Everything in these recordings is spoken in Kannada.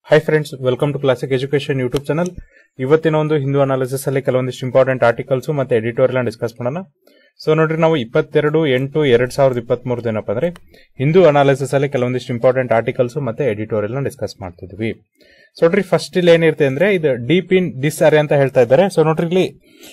hi friends welcome to classic education YouTube channel ಇವತ್ತಿನ ಒಂದು ಹಿಂದೂ ಅನಾಲಿಸಿಸ್ ಅಲ್ಲಿ ಕೆಲವೊಂದಿಷ್ಟು ಇಂಪಾರ್ಟೆಂಟ್ ಆರ್ಟಿಕಲ್ಸ್ ಮತ್ತೆ ಎಡಿಟೋರಿಯಲ್ ಡಿಸ್ಕಸ್ ಮಾಡೋಣ ಸೊ ನೋಡ್ರಿ ನಾವು ಇಪ್ಪತ್ತೆರಡು ಎಂಟು ಎರಡ್ ಸಾವಿರದ ಇಪ್ಪತ್ತ್ ಏನಪ್ಪ ಅಂದ್ರೆ ಹಿಂದೂ ಅನಾಲಿಸಿಸ್ ಅಲ್ಲಿ ಕೆಲವೊಂದಿಷ್ಟು ಇಂಪಾರ್ಟೆಂಟ್ ಆರ್ಟಿಕಲ್ಸ್ ಮತ್ತೆ ಎಡಿಟೋರಿಯಲ್ ಡಿಸ್ಕಸ್ ಮಾಡ್ತಿದ್ವಿ ಸೊ ನೋಡ್ರಿ ಫಸ್ಟ್ ಇಲ್ಲಿ ಏನಿರುತ್ತೆ ಅಂದ್ರೆ ಇದು ಡೀಪ್ ಇನ್ ಡಿಸ್ ಅರೆ ಅಂತ ಹೇಳ್ತಾ ಇದ್ದಾರೆ ಸೊ ನೋಡ್ರಿ ಇಲ್ಲಿ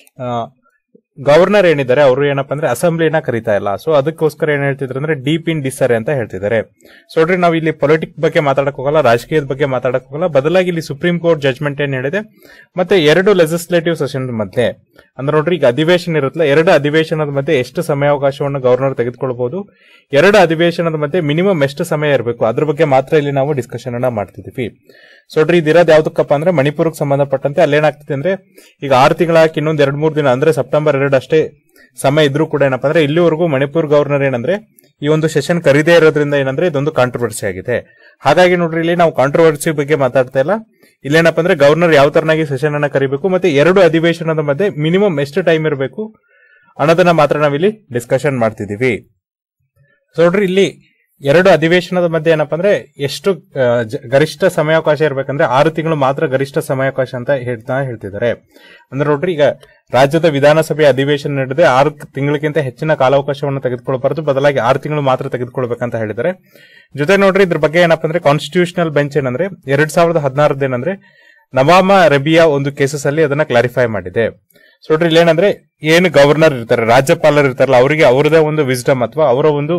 ಗವರ್ನರ್ ಏನಿದ್ದಾರೆ ಅವರು ಏನಪ್ಪ ಅಂದ್ರೆ ಅಸೆಂಬ್ಲಿನ ಕರೀತಾ ಇಲ್ಲ ಸೊ ಅದಕ್ಕೋಸ್ಕರ ಏನ್ ಹೇಳ್ತಿದ್ರು ಅಂದ್ರೆ ಡೀಪ್ ಇನ್ ಡಿಸ್ಸರೆ ಅಂತ ಹೇಳ್ತಿದ್ದಾರೆ ಸೊ ನೋಡ್ರಿ ನಾವು ಇಲ್ಲಿ ಪೊಲಿಟಿಕ್ಸ್ ಬಗ್ಗೆ ಮಾತಾಡಕ್ ಹೋಗಲ್ಲ ರಾಜಕೀಯದ ಬಗ್ಗೆ ಮಾತಾಡಕ್ ಹೋಗಲ್ಲ ಬದಲಾಗಿ ಇಲ್ಲಿ ಸುಪ್ರೀಂ ಕೋರ್ಟ್ ಜಜ್ಮೆಂಟ್ ಏನ್ ಹೇಳಿದೆ ಮತ್ತೆ ಎರಡು ಲೆಜಿಸ್ಲೇಟಿವ್ ಸೆಷನ್ ಮಧ್ಯೆ ಅಂದ್ರೆ ನೋಡ್ರಿ ಈಗ ಅಧಿವೇಶನ ಇರುತ್ತಲ್ಲ ಎರಡು ಅಧಿವೇಶನದ ಮಧ್ಯೆ ಎಷ್ಟು ಸಮಯಾವಕಾಶವನ್ನು ಗವರ್ನರ್ ತೆಗೆದುಕೊಳ್ಬಹುದು ಎರಡು ಅಧಿವೇಶನದ ಮಧ್ಯೆ ಮಿನಿಮಮ್ ಎಷ್ಟು ಸಮಯ ಇರಬೇಕು ಅದ್ರ ಬಗ್ಗೆ ಮಾತ್ರ ಇಲ್ಲಿ ನಾವು ಡಿಸ್ಕಷನ್ ಅನ್ನ ಮಾಡ್ತಿದೀವಿ ಸೊ ನೋಡ್ರಿ ಇದಿರೋದು ಯಾವ್ದಕ್ಕಪ್ಪ ಅಂದ್ರೆ ಮಣಿಪುರಕ್ಕೆ ಸಂಬಂಧಪಟ್ಟಂತೆ ಅಲ್ಲೇನಾಗ್ತಿದೆ ಅಂದ್ರೆ ಈಗ ಆರು ತಿಂಗಳಾಕಿ ಇನ್ನೊಂದ್ ಎರಡ್ ಮೂರ್ ದಿನ ಅಂದ್ರೆ ಸೆಪ್ಟೆಂಬರ್ ಎರಡು ಅಷ್ಟೇ ಸಮಯ ಇದ್ರೂ ಕೂಡ ಏನಪ್ಪ ಅಂದ್ರೆ ಇಲ್ಲಿವರೆಗೂ ಮಣಿಪುರ್ ಗವರ್ನರ್ ಏನಂದ್ರೆ ಈ ಒಂದು ಸೆಷನ್ ಕರೀದೇ ಇರೋದ್ರಿಂದ ಏನಂದ್ರೆ ಇದೊಂದು ಕಾಂಟ್ರವರ್ಸಿ ಆಗಿದೆ ಹಾಗಾಗಿ ನೋಡ್ರಿ ಇಲ್ಲಿ ನಾವು ಕಾಂಟ್ರವರ್ಸಿ ಬಗ್ಗೆ ಮಾತಾಡ್ತಾ ಇಲ್ಲ ಇಲ್ಲೇನಪ್ಪ ಅಂದ್ರೆ ಗವರ್ನರ್ ಯಾವ ತರನಾಗಿ ಸೆಷನ್ ಅನ್ನ ಕರಿಬೇಕು ಮತ್ತೆ ಎರಡು ಅಧಿವೇಶನದ ಮಧ್ಯೆ ಮಿನಿಮಮ್ ಎಷ್ಟು ಟೈಮ್ ಇರಬೇಕು ಅನ್ನೋದನ್ನ ಮಾತ್ರ ನಾವಿಲ್ಲಿ ಡಿಸ್ಕಷನ್ ಮಾಡ್ತಿದೀವಿ ಸೊ ನೋಡ್ರಿ ಇಲ್ಲಿ ಎರಡು ಅಧಿವೇಶನದ ಮಧ್ಯೆ ಏನಪ್ಪಾ ಅಂದ್ರೆ ಎಷ್ಟು ಆ, ಜ- ಗರಿಷ್ಠ ಸಮಯಾವಕಾಶ ಇರ್ಬೇಕಂದ್ರೆ ಆರು ತಿಂಗಳು ಮಾತ್ರ ಗರಿಷ್ಠ ಸಮಯಾವಕಾಶ ಅಂತ ಹೇಳ್ತಾ ಹೇಳ್ತಿದ್ದಾರೆ ಅಂದ್ರೆ ನೋಡ್ರಿ ಈಗ ರಾಜ್ಯದ ವಿಧಾನಸಭೆ ಅಧಿವೇಶನ ನಡೆದೇ ಆರು ತಿಂಗಳಿಗಿಂತ ಹೆಚ್ಚಿನ ಕಾಲಾವಕಾಶವನ್ನು ತೆಗೆದುಕೊಳ್ಬಾರದು ಬದಲಾಗಿ ಆರು ತಿಂಗಳು ಮಾತ್ರ ತೆಗೆದುಕೊಳ್ಬೇಕಂತ ಹೇಳಿದ್ದಾರೆ ಜೊತೆ ನೋಡ್ರಿ ಇದ್ರ ಬಗ್ಗೆ ಏನಪ್ಪಾ ಅಂದ್ರೆ ಕಾನ್ಸ್ಟಿಟ್ಯೂಷನಲ್ ಬೆಂಚ್ ಏನಂದ್ರೆ ಎರಡ್ ಸಾವಿರದ ಹದಿನಾರದ್ದು ಏನಂದ್ರೆ ನವಾಮ ರಬಿಯಾ ಒಂದು ಕೇಸಸ್ ಅಲ್ಲಿ ಅದನ್ನ ಕ್ಲಾರಿಫೈ ಮಾಡಿದೆ ಸೊ ನೋಡ್ರಿ ಇಲ್ಲಿ ಏನಂದ್ರೆ ಏನು ಗವರ್ನರ್ ಇರ್ತಾರೆ ರಾಜ್ಯಪಾಲರು ಇರ್ತಾರಲ್ಲ ಅವರಿಗೆ ಅವರದೇ ಒಂದು ವಿಸ್ಡಮ್ ಅಥವಾ ಅವರ ಒಂದು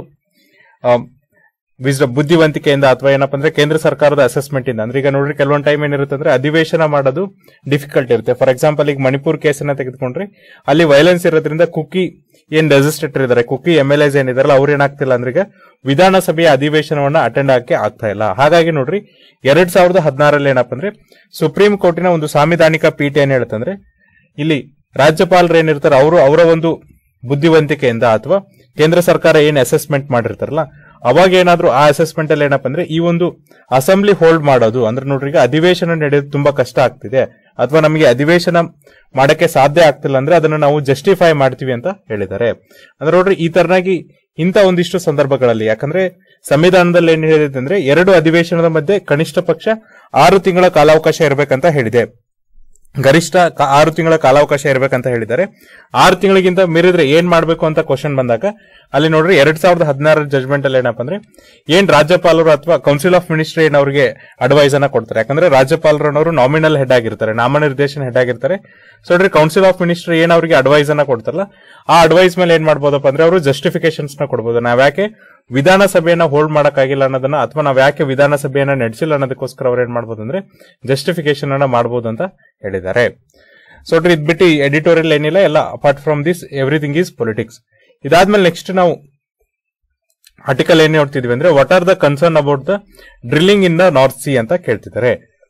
ವಿಸ್ಡಮ್ ಬುದ್ಧಿವಂತಿಕೆಯಿಂದ ಅಥವಾ ಏನಪ್ಪ ಅಂದ್ರೆ ಕೇಂದ್ರ ಸರ್ಕಾರದ ಅಸೆಸ್ಮೆಂಟ್ ಇಂದ ಅಂದ್ರೆ ಈಗ ನೋಡ್ರಿ ಕೆಲವೊಂದು ಟೈಮ್ ಏನಿರುತ್ತೆ ಅಂದ್ರೆ ಅಧಿವೇಶನ ಮಾಡೋದು ಡಿಫಿಕಲ್ಟ್ ಇರುತ್ತೆ ಫಾರ್ ಎಕ್ಸಾಂಪಲ್ ಈಗ ಮಣಿಪುರ್ ಕೇಸನ್ನ ತೆಗೆದುಕೊಂಡ್ರೆ ಅಲ್ಲಿ ವೈಲೆನ್ಸ್ ಇರೋದ್ರಿಂದ ಕುಕ್ಕಿ ಏನ್ ಲೆಜಿಸ್ಲೇಟರ್ ಇದಾರೆ ಕುಕ್ಕಿ ಎಂ ಎಲ್ ಎಸ್ ಏನಿದಾರಲ್ಲ ಅವ್ರು ಏನಾಗ್ತಿಲ್ಲ ಅಂದ್ರೆ ಈಗ ವಿಧಾನಸಭೆಯ ಅಧಿವೇಶನವನ್ನ ಅಟೆಂಡ್ ಆಗಕ್ಕೆ ಆಗ್ತಾ ಇಲ್ಲ ಹಾಗಾಗಿ ನೋಡ್ರಿ ಎರಡ್ ಸಾವಿರದ ಹದಿನಾರಲ್ಲಿ ಏನಪ್ಪ ಅಂದ್ರೆ ಸುಪ್ರೀಂ ಕೋರ್ಟಿನ ಒಂದು ಸಾಂವಿಧಾನಿಕ ಪೀಠ ಏನ್ ಹೇಳುತ್ತಂದ್ರೆ ಇಲ್ಲಿ ರಾಜ್ಯಪಾಲರು ಏನಿರ್ತಾರೆ ಅವರು ಅವರ ಒಂದು ಬುದ್ಧಿವಂತಿಕೆಯಿಂದ ಅಥವಾ ಕೇಂದ್ರ ಸರ್ಕಾರ ಏನ್ ಅಸೆಸ್ಮೆಂಟ್ ಮಾಡಿರ್ತಾರಲ್ಲ ಅವಾಗ ಏನಾದ್ರೂ ಆ ಅಸೆಸ್ಮೆಂಟ್ ಅಲ್ಲಿ ಏನಪ್ಪ ಅಂದ್ರೆ ಈ ಒಂದು ಅಸೆಂಬ್ಲಿ ಹೋಲ್ಡ್ ಮಾಡೋದು ಅಂದ್ರೆ ನೋಡ್ರಿ ಈಗ ಅಧಿವೇಶನ ನಡೆಯೋದು ತುಂಬಾ ಕಷ್ಟ ಆಗ್ತಿದೆ ಅಥವಾ ನಮಗೆ ಅಧಿವೇಶನ ಮಾಡಕ್ಕೆ ಸಾಧ್ಯ ಆಗ್ತಿಲ್ಲ ಅಂದ್ರೆ ಅದನ್ನ ನಾವು ಜಸ್ಟಿಫೈ ಮಾಡ್ತೀವಿ ಅಂತ ಹೇಳಿದ್ದಾರೆ ಅಂದ್ರೆ ನೋಡ್ರಿ ಈ ತರನಾಗಿ ಇಂಥ ಒಂದಿಷ್ಟು ಸಂದರ್ಭಗಳಲ್ಲಿ ಯಾಕಂದ್ರೆ ಸಂವಿಧಾನದಲ್ಲಿ ಏನ್ ಹೇಳಿದೆ ಅಂದ್ರೆ ಎರಡು ಅಧಿವೇಶನದ ಮಧ್ಯೆ ಕನಿಷ್ಠ ಪಕ್ಷ ಆರು ತಿಂಗಳ ಕಾಲಾವಕಾಶ ಇರಬೇಕಂತ ಹೇಳಿದೆ ಗರಿಷ್ಠ ಕ- ಆರು ತಿಂಗಳ ಕಾಲಾವಕಾಶ ಇರಬೇಕಂತ ಹೇಳಿದ್ದಾರೆ ಆರು ತಿಂಗಳಿಗಿಂತ ಮೀರಿದ್ರೆ ಏನ್ ಮಾಡ್ಬೇಕು ಅಂತ ಕ್ವಶನ್ ಬಂದಾಗ ಅಲ್ಲಿ ನೋಡ್ರಿ ಎರಡ್ ಸಾವಿರದ ಹದಿನಾರರ ಜಜ್ಮೆಂಟ್ ಅಲ್ಲಿ ಏನಪ್ಪ ಅಂದ್ರೆ ಏನ್ ರಾಜ್ಯಪಾಲರು ಅಥವಾ ಕೌನ್ಸಿಲ್ ಆಫ್ ಮಿನಿಸ್ಟ್ರಿ ಏನ್ ಅವ್ರಿಗೆ ಅಡ್ವೈಸ್ ಅನ್ನ ಕೊಡ್ತಾರೆ ಯಾಕಂದ್ರೆ ರಾಜ್ಯಪಾಲರು ಅನ್ನೋರು ನಾಮಿನಲ್ ಹೆಡ್ ಆಗಿರ್ತಾರೆ ನಾಮನಿರ್ದೇಶನ ಹೆಡ್ ಆಗಿರ್ತಾರೆ ಸೊ ನೋಡ್ರಿ ಕೌನ್ಸಿಲ್ ಆಫ್ ಮಿನಿಸ್ಟ್ರಿ ಏನ್ ಅವ್ರಿಗೆ ಅಡ್ವೈಸ್ ಅನ್ನ ಕೊಡ್ತಾರಲ್ಲ ಆ ಅಡ್ವೈಸ್ ಮೇಲೆ ಏನ್ ಮಾಡ್ಬೋದಪ್ಪ ಅಂದ್ರೆ ಅವರು ಜಸ್ಟಿಫಿಕೇಶನ್ಸ್ ನ ಕೊಡ್ಬೋದು ನಾವ್ ಯಾಕೆ ವಿಧಾನಸಭೆಯನ್ನ ಹೋಲ್ಡ್ ಮಾಡಕ್ಕಾಗಿಲ್ಲ ಅನ್ನೋದನ್ನ ಅಥವಾ ನಾವ್ ಯಾಕೆ ವಿಧಾನಸಭೆಯನ್ನ ನಡೆಸಿಲ್ಲ ಅನ್ನೋದಕ್ಕೋಸ್ಕರ ಅವ್ರು ಏನ್ ಮಾಡ್ಬೋದು ಅಂದ್ರೆ ಜಸ್ಟಿಫಿಕೇಶನ್ ಅನ್ನ ಮಾಡ್ಬೋದು ಅಂತ ಹೇಳಿದ್ದಾರೆ ಸೊ ನೋಡ್ರಿ ಇದ್ ಬಿಟ್ಟು ಎಡಿಟೋರಿಯಲ್ ಏನಿಲ್ಲ ಎಲ್ಲ apart from this everything is politics ಇದಾದ್ಮೇಲೆ ನೆಕ್ಸ್ಟ್ ನಾವು ಆರ್ಟಿಕಲ್ ಏನ್ ನೋಡ್ತಿದ್ವಿ ಅಂದ್ರೆ what are the concern about the drilling in the North Sea ಅಂತ ಕೇಳ್ತಿದ್ದಾರೆ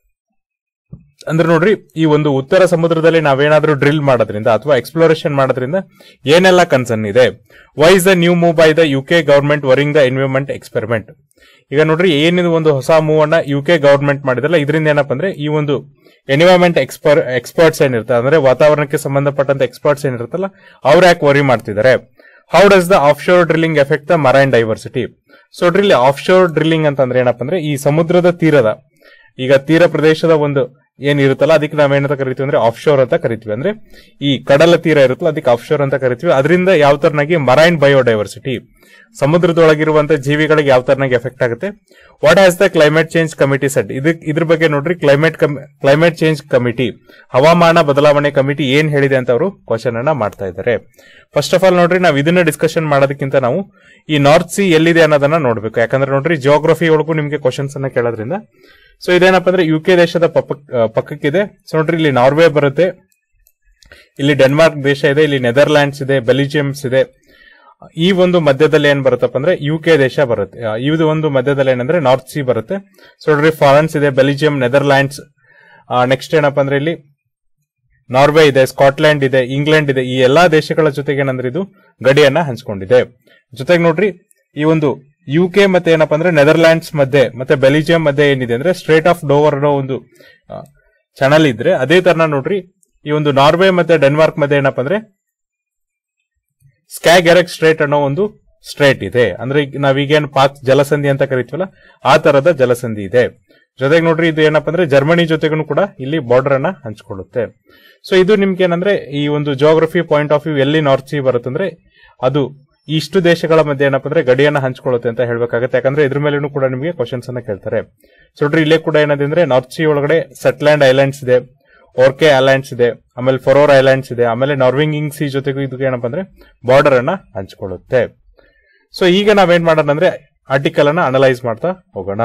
ಅಂದ್ರೆ ನೋಡ್ರಿ ಈ ಒಂದು ಉತ್ತರ ಸಮುದ್ರದಲ್ಲಿ ನಾವೇನಾದ್ರೂ ಡ್ರಿಲ್ ಮಾಡೋದ್ರಿಂದ ಅಥವಾ ಎಕ್ಸ್ಪ್ಲೋರೇಷನ್ ಮಾಡೋದ್ರಿಂದ ಏನೆಲ್ಲ ಕನ್ಸರ್ನ್ ಇದೆ why is the new move by the U K government worrying the environment experiment ಈಗ ನೋಡ್ರಿ ಏನಿದು ಒಂದು ಹೊಸ ಮೂವ್ ಅನ್ನ ಯು ಕೆ ಗವರ್ಮೆಂಟ್ ಮಾಡಿದಲ್ಲ ಇದರಿಂದ ಏನಪ್ಪ ಅಂದ್ರೆ ಈ ಒಂದು ಎನ್ವಿರಾನ್ಮೆಂಟ್ ಎಕ್ಸ್ಪರ್ ಎಕ್ಸ್ಪರ್ಟ್ಸ್ ಏನಿರ್ತಾರೆ ಅಂದ್ರೆ ವಾತಾವರಣಕ್ಕೆ ಸಂಬಂಧಪಟ್ಟಂತ ಎಕ್ಸ್ಪರ್ಟ್ಸ್ ಏನಿರುತ್ತಲ್ಲ ಅವ್ರು ಯಾಕೆ ವರಿ ಮಾಡ್ತಿದ್ದಾರೆ how does the offshore drilling effect the marine diversity so ನೋಡ್ರಿ ಇಲ್ಲಿ ಆಫ್ ಶೋರ್ ಡ್ರಿಲ್ಲಿಂಗ್ ಅಂತಂದ್ರೆ ಏನಪ್ಪ ಅಂದ್ರೆ ಈ ಸಮುದ್ರದ ತೀರದ ಈಗ ತೀರ ಪ್ರದೇಶದ ಒಂದು ಏನ್ ಇರುತ್ತಲ್ಲ ಅದಕ್ಕೆ ನಾವೇನಂತ ಕರಿತೀವಿ ಅಂದ್ರೆ ಆಫ್ ಶೋರ್ ಅಂತ ಕರಿತೀವಿ ಅಂದ್ರೆ ಈ ಕಡಲ ತೀರ ಇರುತ್ತಲ್ಲ ಅದಕ್ಕೆ ಆಫ್ ಶೋರ್ ಅಂತ ಕರಿತೀವಿ ಅದರಿಂದ ಯಾವ ತರನಾಗಿ ಮರೈನ್ ಬಯೋಡೈವರ್ಸಿಟಿ ಸಮುದ್ರದೊಳಗಿರುವಂತ ಜೀವಿಗಳಿಗೆ ಯಾವ ತರನಾಗಿ ಎಫೆಕ್ಟ್ ಆಗುತ್ತೆ what has the climate change committee set ಇದಕ್ ಇದ್ರ ಬಗ್ಗೆ ನೋಡ್ರಿ ಕ್ಲೈಮೇಟ್ ಕ್ಲೈಮೇಟ್ ಚೇಂಜ್ ಕಮಿಟಿ ಹವಾಮಾನ ಬದಲಾವಣೆ ಕಮಿಟಿ ಏನ್ ಹೇಳಿದೆ ಅಂತ ಅವರು ಕ್ವಶನ್ ಅನ್ನ ಮಾಡ್ತಾ ಇದ್ದಾರೆ ಫಸ್ಟ್ ಆಫ್ ಆಲ್ ನೋಡ್ರಿ ನಾವು ಇದನ್ನ ಡಿಸ್ಕಷನ್ ಮಾಡೋದಕ್ಕಿಂತ ನಾವು ಈ ನಾರ್ತ್ ಸಿ ಎಲ್ಲಿದೆ ಅನ್ನೋದನ್ನ ನೋಡ್ಬೇಕು ಯಾಕಂದ್ರೆ ನೋಡ್ರಿ ಜಿಯೋಗ್ರಫಿ ಒಳಗೂ ನಿಮ್ಗೆ ಕ್ವಶನ್ಸ್ ಅನ್ನ ಕೇಳೋದ್ರಿಂದ ಸೊ ಇದೇನಪ್ಪ ಅಂದ್ರೆ ಯು ಕೆ ದೇಶದ ಪಕ್ಕ- ಆ, ಪಕ್ಕಕ್ಕಿದೆ ಸೊ ನೋಡ್ರಿ ಇಲ್ಲಿ ನಾರ್ವೆ ಬರುತ್ತೆ ಇಲ್ಲಿ ಡೆನ್ಮಾರ್ಕ್ ದೇಶ ಇದೆ ಇಲ್ಲಿ ನೆದರ್ಲ್ಯಾಂಡ್ಸ್ ಇದೆ ಬೆಲ್ಜಿಯಮ್ಸ್ ಇದೆ ಈ ಒಂದು ಮಧ್ಯದಲ್ಲಿ ಏನ್ ಬರುತ್ತಪ್ಪ ಅಂದ್ರೆ ಯು ಕೆ ದೇಶ ಬರುತ್ತೆ ಆ, ಇದು ಒಂದು ಮಧ್ಯದಲ್ಲಿ ಏನಂದ್ರೆ ನಾರ್ತ್ ಸಿ ಬರುತ್ತೆ ಸೊ ನೋಡ್ರಿ ಫ್ರಾನ್ಸ್ ಇದೆ ಬೆಲ್ಜಿಯಂ ನೆದರ್ಲ್ಯಾಂಡ್ಸ್ ನೆಕ್ಸ್ಟ್ ಏನಪ್ಪ ಅಂದ್ರೆ ಇಲ್ಲಿ ನಾರ್ವೆ ಇದೆ ಸ್ಕಾಟ್ಲೆಂಡ್ ಇದೆ ಇಂಗ್ಲೆಂಡ್ ಇದೆ ಈ ಎಲ್ಲಾ ದೇಶಗಳ ಜೊತೆಗೆ ಏನಂದ್ರೆ ಇದು ಗಡಿಯನ್ನ ಹಂಚ್ಕೊಂಡಿದೆ ಜೊತೆಗೆ ನೋಡ್ರಿ ಈ ಒಂದು ಯು ಕೆ ಮತ್ತೆ ಏನಪ್ಪ ಅಂದ್ರೆ ನೆದರ್ಲ್ಯಾಂಡ್ಸ್ ಮಧ್ಯೆ ಮತ್ತೆ ಬೆಲ್ಜಿಯಂ ಮಧ್ಯೆ ಏನಿದೆ ಅಂದ್ರೆ ಸ್ಟ್ರೇಟ್ ಆಫ್ ಡೋವರ್ ಅನ್ನೋ ಒಂದು ಚಾನಲ್ ಇದ್ರೆ ಅದೇ ತರ ನೋಡ್ರಿ ಈ ಒಂದು ನಾರ್ವೆ ಮತ್ತೆ ಡೆನ್ಮಾರ್ಕ್ ಮಧ್ಯೆ ಏನಪ್ಪ ಅಂದ್ರೆ ಸ್ಕ್ಯಾಗೆರೆಕ್ ಸ್ಟ್ರೇಟ್ ಅನ್ನೋ ಒಂದು ಸ್ಟ್ರೇಟ್ ಇದೆ ಅಂದ್ರೆ ಈಗ ನಾವೀಗೇನು ಪಾಕ್ ಜಲಸಂಧಿ ಅಂತ ಕರಿತೀವಲ್ಲ ಆ ತರದ ಜಲಸಂಧಿ ಇದೆ ಜೊತೆಗೆ ನೋಡ್ರಿ ಇದು ಏನಪ್ಪಾ ಅಂದ್ರೆ ಜರ್ಮನಿ ಜೊತೆಗೂ ಕೂಡ ಇಲ್ಲಿ ಬಾರ್ಡರ್ ಅನ್ನ ಹಂಚಿಕೊಳ್ಳುತ್ತೆ ಸೊ ಇದು ನಿಮ್ಗೆ ಏನಂದ್ರೆ ಈ ಒಂದು ಜೋಗ್ರಫಿ ಪಾಯಿಂಟ್ ಆಫ್ ವ್ಯೂ ಎಲ್ಲಿ ನಾರ್ತ್ ಸಿ ಬರುತ್ತಂದ್ರೆ ಅದು ಇಷ್ಟು ದೇಶಗಳ ಮಧ್ಯೆ ಏನಪ್ಪಾ ಅಂದ್ರೆ ಗಡಿಯನ್ನ ಹಂಚ್ಕೊಳ್ಳುತ್ತೆ ಅಂತ ಹೇಳ್ಬೇಕಾಗುತ್ತೆ ಯಾಕಂದ್ರೆ ಇದ್ರ ಮೇಲೂ ಕೂಡ ನಿಮಗೆ ಕ್ವಶನ್ಸ್ ಅನ್ನ ಕೇಳ್ತಾರೆ ಸೊ ನೋಡ್ರಿ ಇಲ್ಲೇ ಕೂಡ ಏನದೆ ಅಂದ್ರೆ ನಾರ್ತ್ ಸಿ ಒಳಗಡೆ ಸೆಟ್ಲ್ಯಾಂಡ್ ಐಲ್ಯಾಂಡ್ಸ್ ಇದೆ ಓರ್ಕೆ ಐಲ್ಯಾಂಡ್ಸ್ ಇದೆ ಆಮೇಲೆ ಫೊರೋರ್ ಐಲ್ಯಾಂಡ್ಸ್ ಇದೆ ಆಮೇಲೆ ನಾರ್ವಿಂಗಿಂಗ್ ಸಿ ಜೊತೆಗೂ ಇದಕ್ಕೆ ಏನಪ್ಪಾ ಅಂದ್ರೆ ಬಾರ್ಡರ್ ಅನ್ನ ಹಂಚಿಕೊಳ್ಳುತ್ತೆ ಸೊ ಈಗ ನಾವೇನ್ ಮಾಡೋಣ ಅಂದ್ರೆ ಆರ್ಟಿಕಲ್ ಅನ್ನ ಅನಲೈಸ್ ಮಾಡ್ತಾ ಹೋಗೋಣ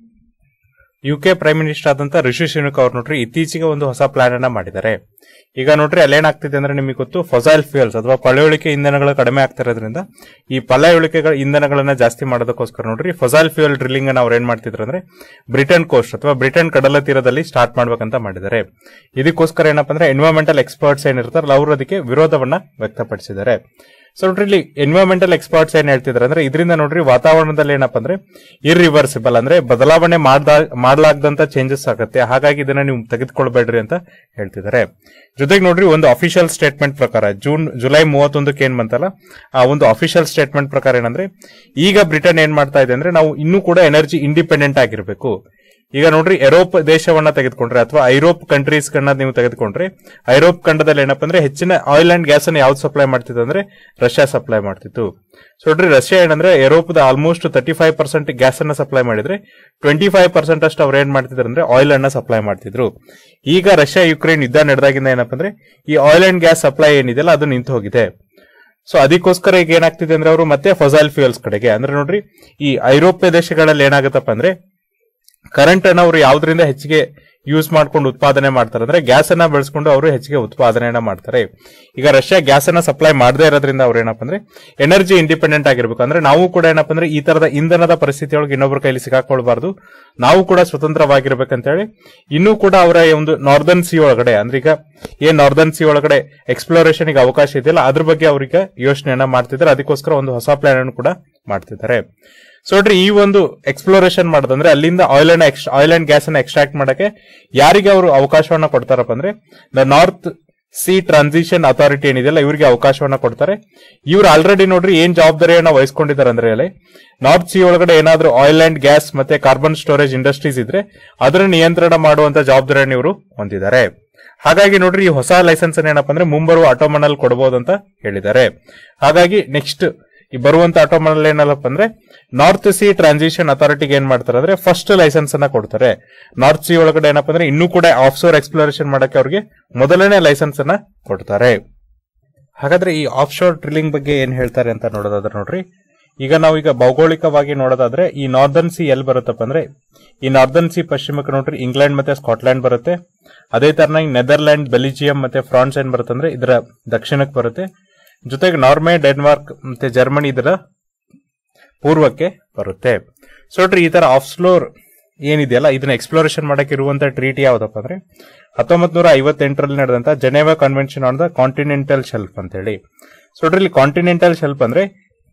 ಯು ಕೆ ಪ್ರೈಮ್ ಮಿನಿಸ್ಟರ್ ಆದಂತ ರಿಷಿ ಸುನಕ್ ಅವ್ರು ನೋಡ್ರಿ ಇತ್ತೀಚೆಗೆ ಒಂದು ಹೊಸ ಪ್ಲಾನ್ ಅನ್ನ ಮಾಡಿದ್ದಾರೆ ಈಗ ನೋಡ್ರಿ ಅಲ್ಲೇನಾಗ್ತಿದೆ ಅಂದ್ರೆ ನಿಮಗೆ ಗೊತ್ತು ಫೊಸೈಲ್ ಫ್ಯೂಯಲ್ಸ್ ಅಥವಾ ಪಳೆಯುಳಿಕೆ ಇಂಧನಗಳು ಕಡಿಮೆ ಆಗ್ತಿರೋದ್ರಿಂದ ಈ ಪಳೆಯುಳಿಕೆಗಳ ಇಂಧನಗಳನ್ನ ಜಾಸ್ತಿ ಮಾಡೋದಕ್ಕೋಸ್ಕರ ನೋಡ್ರಿ ಫೊಸೈಲ್ ಫ್ಯೂಯಲ್ ಡ್ರಿಲ್ಲಿಂಗ್ ಅನ್ನ ಅವ್ರು ಏನ್ ಮಾಡ್ತಿದ್ರು ಅಂದ್ರೆ ಬ್ರಿಟನ್ ಕೋಸ್ಟ್ ಅಥವಾ ಬ್ರಿಟನ್ ಕಡಲ ತೀರದಲ್ಲಿ ಸ್ಟಾರ್ಟ್ ಮಾಡ್ಬೇಕಂತ ಮಾಡಿದ್ದಾರೆ ಇದಕ್ಕೋಸ್ಕರ ಏನಪ್ಪಾ ಅಂದ್ರೆ ಎನ್ವೈರನ್ಮೆಂಟಲ್ ಎಕ್ಸ್ಪರ್ಟ್ಸ್ ಏನಿರ್ತಾರಲ್ಲ ಅವರು ಅದಕ್ಕೆ ವಿರೋಧವನ್ನ ವ್ಯಕ್ತಪಡಿಸಿದ್ದಾರೆ ಸೊ ನೋಡ್ರಿ ಇಲ್ಲಿ ಎನ್ವೈರನ್ಮೆಂಟಲ್ ಎಕ್ಸ್ಪರ್ಟ್ಸ್ ಏನ್ ಹೇಳ್ತಿದ್ದಾರೆ ಅಂದ್ರೆ ಇದರಿಂದ ನೋಡ್ರಿ ವಾತಾವರಣದಲ್ಲಿ ಏನಪ್ಪಾ ಅಂದ್ರೆ ಇರ್ರಿವರ್ಸಿಬಲ್ ಅಂದ್ರೆ ಬದಲಾವಣೆ ಮಾಡ್ದಾ ಮಾಡ್ಲಾಗ್ದಂತ ಚೇಂಜಸ್ ಆಗುತ್ತೆ ಹಾಗಾಗಿ ಇದನ್ನ ನೀವು ತೆಗೆದುಕೊಳ್ಬೇಡ್ರಿ ಅಂತ ಹೇಳ್ತಿದ್ದಾರೆ ಜೊತೆಗೆ ನೋಡ್ರಿ ಒಂದು ಅಫಿಷಿಯಲ್ ಸ್ಟೇಟ್ಮೆಂಟ್ ಪ್ರಕಾರ ಜೂನ್ ಜುಲೈ ಮೂವತ್ತೊಂದಕ್ಕೆ ಏನ್ ಬಂತಲ್ಲ ಆ ಒಂದು ಅಫಿಷಿಯಲ್ ಸ್ಟೇಟ್ಮೆಂಟ್ ಪ್ರಕಾರ ಏನಂದ್ರೆ ಈಗ ಬ್ರಿಟನ್ ಏನ್ ಮಾಡ್ತಾ ಇದೆ ಅಂದ್ರೆ ನಾವು ಇನ್ನೂ ಕೂಡ ಎನರ್ಜಿ ಇಂಡಿಪೆಂಡೆಂಟ್ ಆಗಿರಬೇಕು ಈಗ ನೋಡ್ರಿ ಯುರೋಪ್ ದೇಶವನ್ನ ತೆಗೆದುಕೊಂಡ್ರೆ ಅಥವಾ ಐರೋಪ್ ಕಂಟ್ರೀಸ್ ಗಳನ್ನ ನೀವು ತೆಗೆದುಕೊಂಡ್ರೆ ಐರೋಪ್ ಖಂಡದಲ್ಲಿ ಏನಪ್ಪಾ ಅಂದ್ರೆ ಹೆಚ್ಚಿನ ಆಯಿಲ್ ಅಂಡ್ ಗ್ಯಾಸ್ ಅನ್ನು ಯಾವ್ದು ಸಪ್ಲೈ ಮಾಡ್ತಿತ್ತು ಅಂದ್ರೆ ರಷ್ಯಾ ಸಪ್ಲೈ ಮಾಡ್ತಿತ್ತು ಸೊ ನೋಡ್ರಿ ರಷ್ಯಾ ಏನಂದ್ರೆ ಯುರೋಪ್ದ almost thirty five percent gas ಅನ್ನ ಸಪ್ಲೈ ಮಾಡಿದ್ರೆ ಟ್ವೆಂಟಿ ಫೈವ್ ಪರ್ಸೆಂಟ್ ಅಷ್ಟು ಅವ್ರು ಏನ್ ಮಾಡ್ತಿದ್ರು ಅಂದ್ರೆ ಆಯಿಲ್ ಅನ್ನ ಸಪ್ಲೈ ಮಾಡ್ತಿದ್ರು ಈಗ ರಷ್ಯಾ ಯುಕ್ರೇನ್ ಯುದ್ಧ ನಡೆದಾಗಿಂದ ಏನಪ್ಪಾ ಅಂದ್ರೆ ಈ ಆಯಿಲ್ ಅಂಡ್ ಗ್ಯಾಸ್ ಸಪ್ಲೈ ಏನಿದೆಯಲ್ಲ ಅದು ನಿಂತು ಹೋಗಿದೆ ಸೊ ಅದಕ್ಕೋಸ್ಕರ ಈಗ ಏನಾಗ್ತಿದೆ ಅಂದ್ರೆ ಅವರು ಮತ್ತೆ ಫೊಸೈಲ್ ಫ್ಯೂಯಲ್ಸ್ ಕಡೆಗೆ ಅಂದ್ರೆ ನೋಡ್ರಿ ಈ ಐರೋಪ್ಯ ದೇಶಗಳಲ್ಲಿ ಏನಾಗುತ್ತಪ್ಪ ಅಂದ್ರೆ ಕರೆಂಟ್ ಅನ್ನ ಅವರು ಯಾವ್ದ್ರಿಂದ ಹೆಚ್ಚಿಗೆ ಯೂಸ್ ಮಾಡ್ಕೊಂಡು ಉತ್ಪಾದನೆ ಮಾಡ್ತಾರೆ ಅಂದ್ರೆ ಗ್ಯಾಸ್ ಅನ್ನ ಬೆಳೆಸ್ಕೊಂಡು ಅವರು ಹೆಚ್ಚಿಗೆ ಉತ್ಪಾದನೆಯನ್ನ ಮಾಡ್ತಾರೆ ಈಗ ರಷ್ಯಾ ಗ್ಯಾಸ್ ಅನ್ನ ಸಪ್ಲೈ ಮಾಡದೇ ಇರೋದ್ರಿಂದ ಅವ್ರು ಏನಪ್ಪ ಅಂದ್ರೆ ಎನರ್ಜಿ ಇಂಡಿಪೆಂಡೆಂಟ್ ಆಗಿರ್ಬೇಕು ಅಂದ್ರೆ ನಾವು ಕೂಡ ಏನಪ್ಪ ಅಂದ್ರೆ ಈ ತರದ ಇಂಧನದ ಪರಿಸ್ಥಿತಿಯೊಳಗೆ ಇನ್ನೊಬ್ಬರ ಕೈಲಿ ಸಿಕ್ಕಾಕೊಳ್ಬಾರ್ದು ನಾವು ಕೂಡ ಸ್ವತಂತ್ರವಾಗಿರ್ಬೇಕಂತ ಹೇಳಿ ಇನ್ನೂ ಕೂಡ ಅವರ ಈ ಒಂದು ನಾರ್ದರ್ನ್ ಸಿ ಒಳಗಡೆ ಅಂದ್ರೆ ಈಗ ಏನ್ ನಾರ್ದರ್ನ್ ಸಿ ಒಳಗಡೆ ಎಕ್ಸ್ಪ್ಲೋರೇಷನ್ ಗೆ ಅವಕಾಶ ಇದೆಯಲ್ಲ ಅದ್ರ ಬಗ್ಗೆ ಅವ್ರಿಗೆ ಯೋಚನೆಯನ್ನ ಮಾಡ್ತಿದ್ದಾರೆ ಅದಕ್ಕೋಸ್ಕರ ಒಂದು ಹೊಸ ಪ್ಲಾನ್ ಅನ್ನು ಕೂಡ ಮಾಡ್ತಿದ್ದಾರೆ ಸೊ ನೋಡ್ರಿ ಈ ಒಂದು ಎಕ್ಸ್ಪ್ಲೋರೇಷನ್ ಮಾಡೋದಂದ್ರೆ ಅಲ್ಲಿಂದ oil and oil and gas ಅನ್ನ ಎಕ್ಸ್ಟ್ರಾಕ್ಟ್ ಮಾಡಕ್ಕೆ ಯಾರಿಗೆ ಅವರು ಅವಕಾಶವನ್ನ ಕೊಡ್ತಾರಪ್ಪ ಅಂದ್ರೆ the North Sea transition authority ಏನಿದೆಯಲ್ಲ ಇವರಿಗೆ ಅವಕಾಶವನ್ನ ಕೊಡ್ತಾರೆ ಇವ್ರು ಆಲ್ರೆಡಿ ನೋಡ್ರಿ ಏನ್ ಜವಾಬ್ದಾರಿಯನ್ನ ವಹಿಸ್ಕೊಂಡಿದ್ದಾರೆ ಅಂದ್ರೆ ಅಲ್ಲಿ ನಾರ್ತ್ ಸಿ ಒಳಗಡೆ ಏನಾದ್ರೂ ಆಯಿಲ್ ಅಂಡ್ ಗ್ಯಾಸ್ ಮತ್ತೆ ಕಾರ್ಬನ್ ಸ್ಟೋರೇಜ್ ಇಂಡಸ್ಟ್ರೀಸ್ ಇದ್ರೆ ಅದರ ನಿಯಂತ್ರಣ ಮಾಡುವಂತ ಜವಾಬ್ದಾರಿಯನ್ನು ಇವರು ಹೊಂದಿದ್ದಾರೆ ಹಾಗಾಗಿ ನೋಡ್ರಿ ಈ ಹೊಸ ಲೈಸೆನ್ಸ್ ಏನಪ್ಪಾ ಅಂದ್ರೆ ಮುಂಬರುವ ಆಟೋಮನಲ್ ಕೊಡಬಹುದು ಅಂತ ಹೇಳಿದ್ದಾರೆ ಹಾಗಾಗಿ ನೆಕ್ಸ್ಟ್ ಈ ಬರುವಂತ ಆಟೋಮನಲ್ ಏನಲ್ಲಪ್ಪ ಅಂದ್ರೆ ನಾರ್ತ್ ಸಿ ಟ್ರಾನ್ಸಿಷನ್ ಅಥಾರಿಟಿಗೆ ಏನ್ ಮಾಡ್ತಾರೆ ಅಂದ್ರೆ ಫಸ್ಟ್ ಲೈಸೆನ್ಸ್ ಅನ್ನ ಕೊಡ್ತಾರೆ ನಾರ್ತ್ ಸಿ ಒಳಗಡೆ ಏನಪ್ಪಾ ಅಂದ್ರೆ ಇನ್ನೂ ಕೂಡ ಆಫ್ಶೋರ್ ಎಕ್ಸ್ಪ್ಲೋರೇಷನ್ ಮಾಡಕ್ಕೆ ಅವ್ರಿಗೆ ಮೊದಲನೇ ಲೈಸೆನ್ಸ್ ಅನ್ನ ಕೊಡ್ತಾರೆ ಹಾಗಾದ್ರೆ ಈ ಆಫ್ಶೋರ್ ಡ್ರಿಲ್ಲಿಂಗ್ ಬಗ್ಗೆ ಏನ್ ಹೇಳ್ತಾರೆ ಅಂತ ನೋಡೋದಾದ್ರೆ ನೋಡ್ರಿ ಈಗ ನಾವು ಈಗ ಭೌಗೋಳಿಕವಾಗಿ ನೋಡೋದಾದ್ರೆ ಈ ನಾರ್ದರ್ನ್ ಸಿ ಎಲ್ಲಿ ಬರುತ್ತಪ್ಪ ಅಂದ್ರೆ ಈ ನಾರ್ದರ್ನ್ ಸಿ ಪಶ್ಚಿಮಕ್ಕೆ ನೋಡ್ರಿ ಇಂಗ್ಲೆಂಡ್ ಮತ್ತೆ ಸ್ಕಾಟ್ಲ್ಯಾಂಡ್ ಬರುತ್ತೆ ಅದೇ ತರನಾಗಿ ನೆದರ್ಲ್ಯಾಂಡ್ ಬೆಲ್ಜಿಯಂ ಮತ್ತೆ ಫ್ರಾನ್ಸ್ ಏನ್ ಬರುತ್ತೆ ಅಂದ್ರೆ ಇದರ ದಕ್ಷಿಣಕ್ಕೆ ಬರುತ್ತೆ ಜೊತೆಗೆ ನಾರ್ವೆ ಡೆನ್ಮಾರ್ಕ್ ಮತ್ತೆ ಜರ್ಮನಿ ಇದರ ಪೂರ್ವಕ್ಕೆ ಬರುತ್ತೆ ಸೊ ನೋಡ್ರಿ ಈ ತರ ಆಫ್ಸ್ಲೋರ್ ಏನಿದೆಯಲ್ಲ ಇದನ್ನ ಎಕ್ಸ್ಪ್ಲೋರೇಷನ್ ಮಾಡಕ್ಕೆ ಇರುವಂತ ಟ್ರೀಟಿ ಯಾವ್ದಪ್ಪ ಅಂದ್ರೆ ಹತ್ತೊಂಬತ್ ನೂರ ಐವತ್ತೆಂಟರಲ್ಲಿ ನಡೆದಂತ Geneva convention on the continental shelf ಅಂತ ಹೇಳಿ ಸೊ ನೋಡ್ರಿ ಇಲ್ಲಿ ಕಾಂಟಿನೆಂಟಲ್ ಶೆಲ್ಫ್ ಅಂದ್ರೆ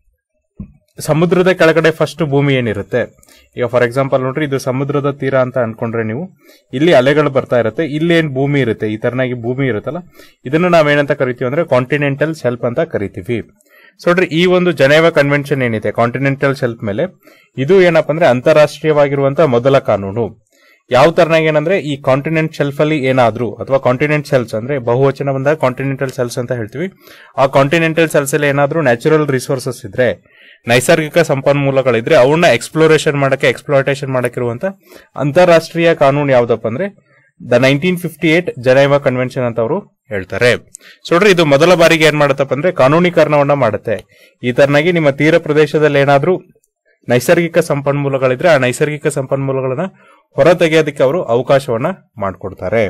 ಸಮುದ್ರದ ಕೆಳಗಡೆ ಫಸ್ಟ್ ಭೂಮಿ ಏನಿರುತ್ತೆ ಈಗ ಫಾರ್ ಎಕ್ಸಾಂಪಲ್ ನೋಡ್ರಿ ಇದು ಸಮುದ್ರದ ತೀರ ಅಂತ ಅನ್ಕೊಂಡ್ರೆ ನೀವು ಇಲ್ಲಿ ಅಲೆಗಳು ಬರ್ತಾ ಇರುತ್ತೆ ಇಲ್ಲಿ ಏನ್ ಭೂಮಿ ಇರುತ್ತೆ ಈ ತರನಾಗಿ ಭೂಮಿ ಇರುತ್ತಲ್ಲ ಇದನ್ನ ನಾವೇನಂತ ಕರಿತೀವಿ ಅಂದ್ರೆ ಕಾಂಟಿನೆಂಟಲ್ ಶೆಲ್ಫ್ ಅಂತ ಕರಿತೀವಿ ಸೊ ನೋಡ್ರಿ ಈ ಒಂದು ಜನೇವಾ ಕನ್ವೆನ್ಷನ್ ಏನಿದೆ ಕಾಂಟಿನೆಂಟಲ್ ಶೆಲ್ಫ್ ಮೇಲೆ ಇದು ಏನಪ್ಪಾ ಅಂದ್ರೆ ಅಂತಾರಾಷ್ಟ್ರೀಯವಾಗಿರುವಂತಹ ಮೊದಲ ಕಾನೂನು ಯಾವ ತರನಾಗಿ ಏನಂದ್ರೆ ಈ ಕಾಂಟಿನೆಂಟ್ ಶೆಲ್ಫ್ ಅಲ್ಲಿ ಏನಾದ್ರೂ ಅಥವಾ ಕಾಂಟಿನೆಂಟ್ ಸೆಲ್ಸ್ ಅಂದ್ರೆ ಬಹುವಚನ ಬಂದಾಗ ಕಾಂಟಿನೆಂಟಲ್ ಸೆಲ್ಸ್ ಅಂತ ಹೇಳ್ತೀವಿ ಆ ಕಾಂಟಿನೆಂಟಲ್ ಸೆಲ್ಸ್ ಅಲ್ಲಿ ಏನಾದ್ರೂ ನ್ಯಾಚುರಲ್ ರಿಸೋರ್ಸಸ್ ಇದ್ರೆ ನೈಸರ್ಗಿಕ ಸಂಪನ್ಮೂಲಗಳಿದ್ರೆ ಅವನ್ನ ಎಕ್ಸ್ಪ್ಲೋರೇಷನ್ ಮಾಡಕ್ಕೆ ಎಕ್ಸ್ಪ್ಲೋಟೇಷನ್ ಮಾಡಕ್ಕಿರುವಂತ ಅಂತಾರಾಷ್ಟ್ರೀಯ ಕಾನೂನು ಯಾವ್ದಪ್ಪ ಅಂದ್ರೆ the nineteen fifty eight Geneva convention ಅಂತ ಅವರು ಹೇಳ್ತಾರೆ ಸೊ ನೋಡ್ರಿ ಇದು ಮೊದಲ ಬಾರಿಗೆ ಏನ್ ಮಾಡುತ್ತಪ್ಪ ಅಂದ್ರೆ ಕಾನೂನೀಕರಣವನ್ನ ಮಾಡುತ್ತೆ ಈ ತರನಾಗಿ ನಿಮ್ಮ ತೀರ ಪ್ರದೇಶದಲ್ಲಿ ಏನಾದ್ರೂ ನೈಸರ್ಗಿಕ ಸಂಪನ್ಮೂಲಗಳಿದ್ರೆ ಆ ನೈಸರ್ಗಿಕ ಸಂಪನ್ಮೂಲಗಳನ್ನ ಹೊರ ತೆಗೆಯೋದಕ್ಕೆ ಅವರು ಅವಕಾಶವನ್ನ ಮಾಡಿಕೊಡ್ತಾರೆ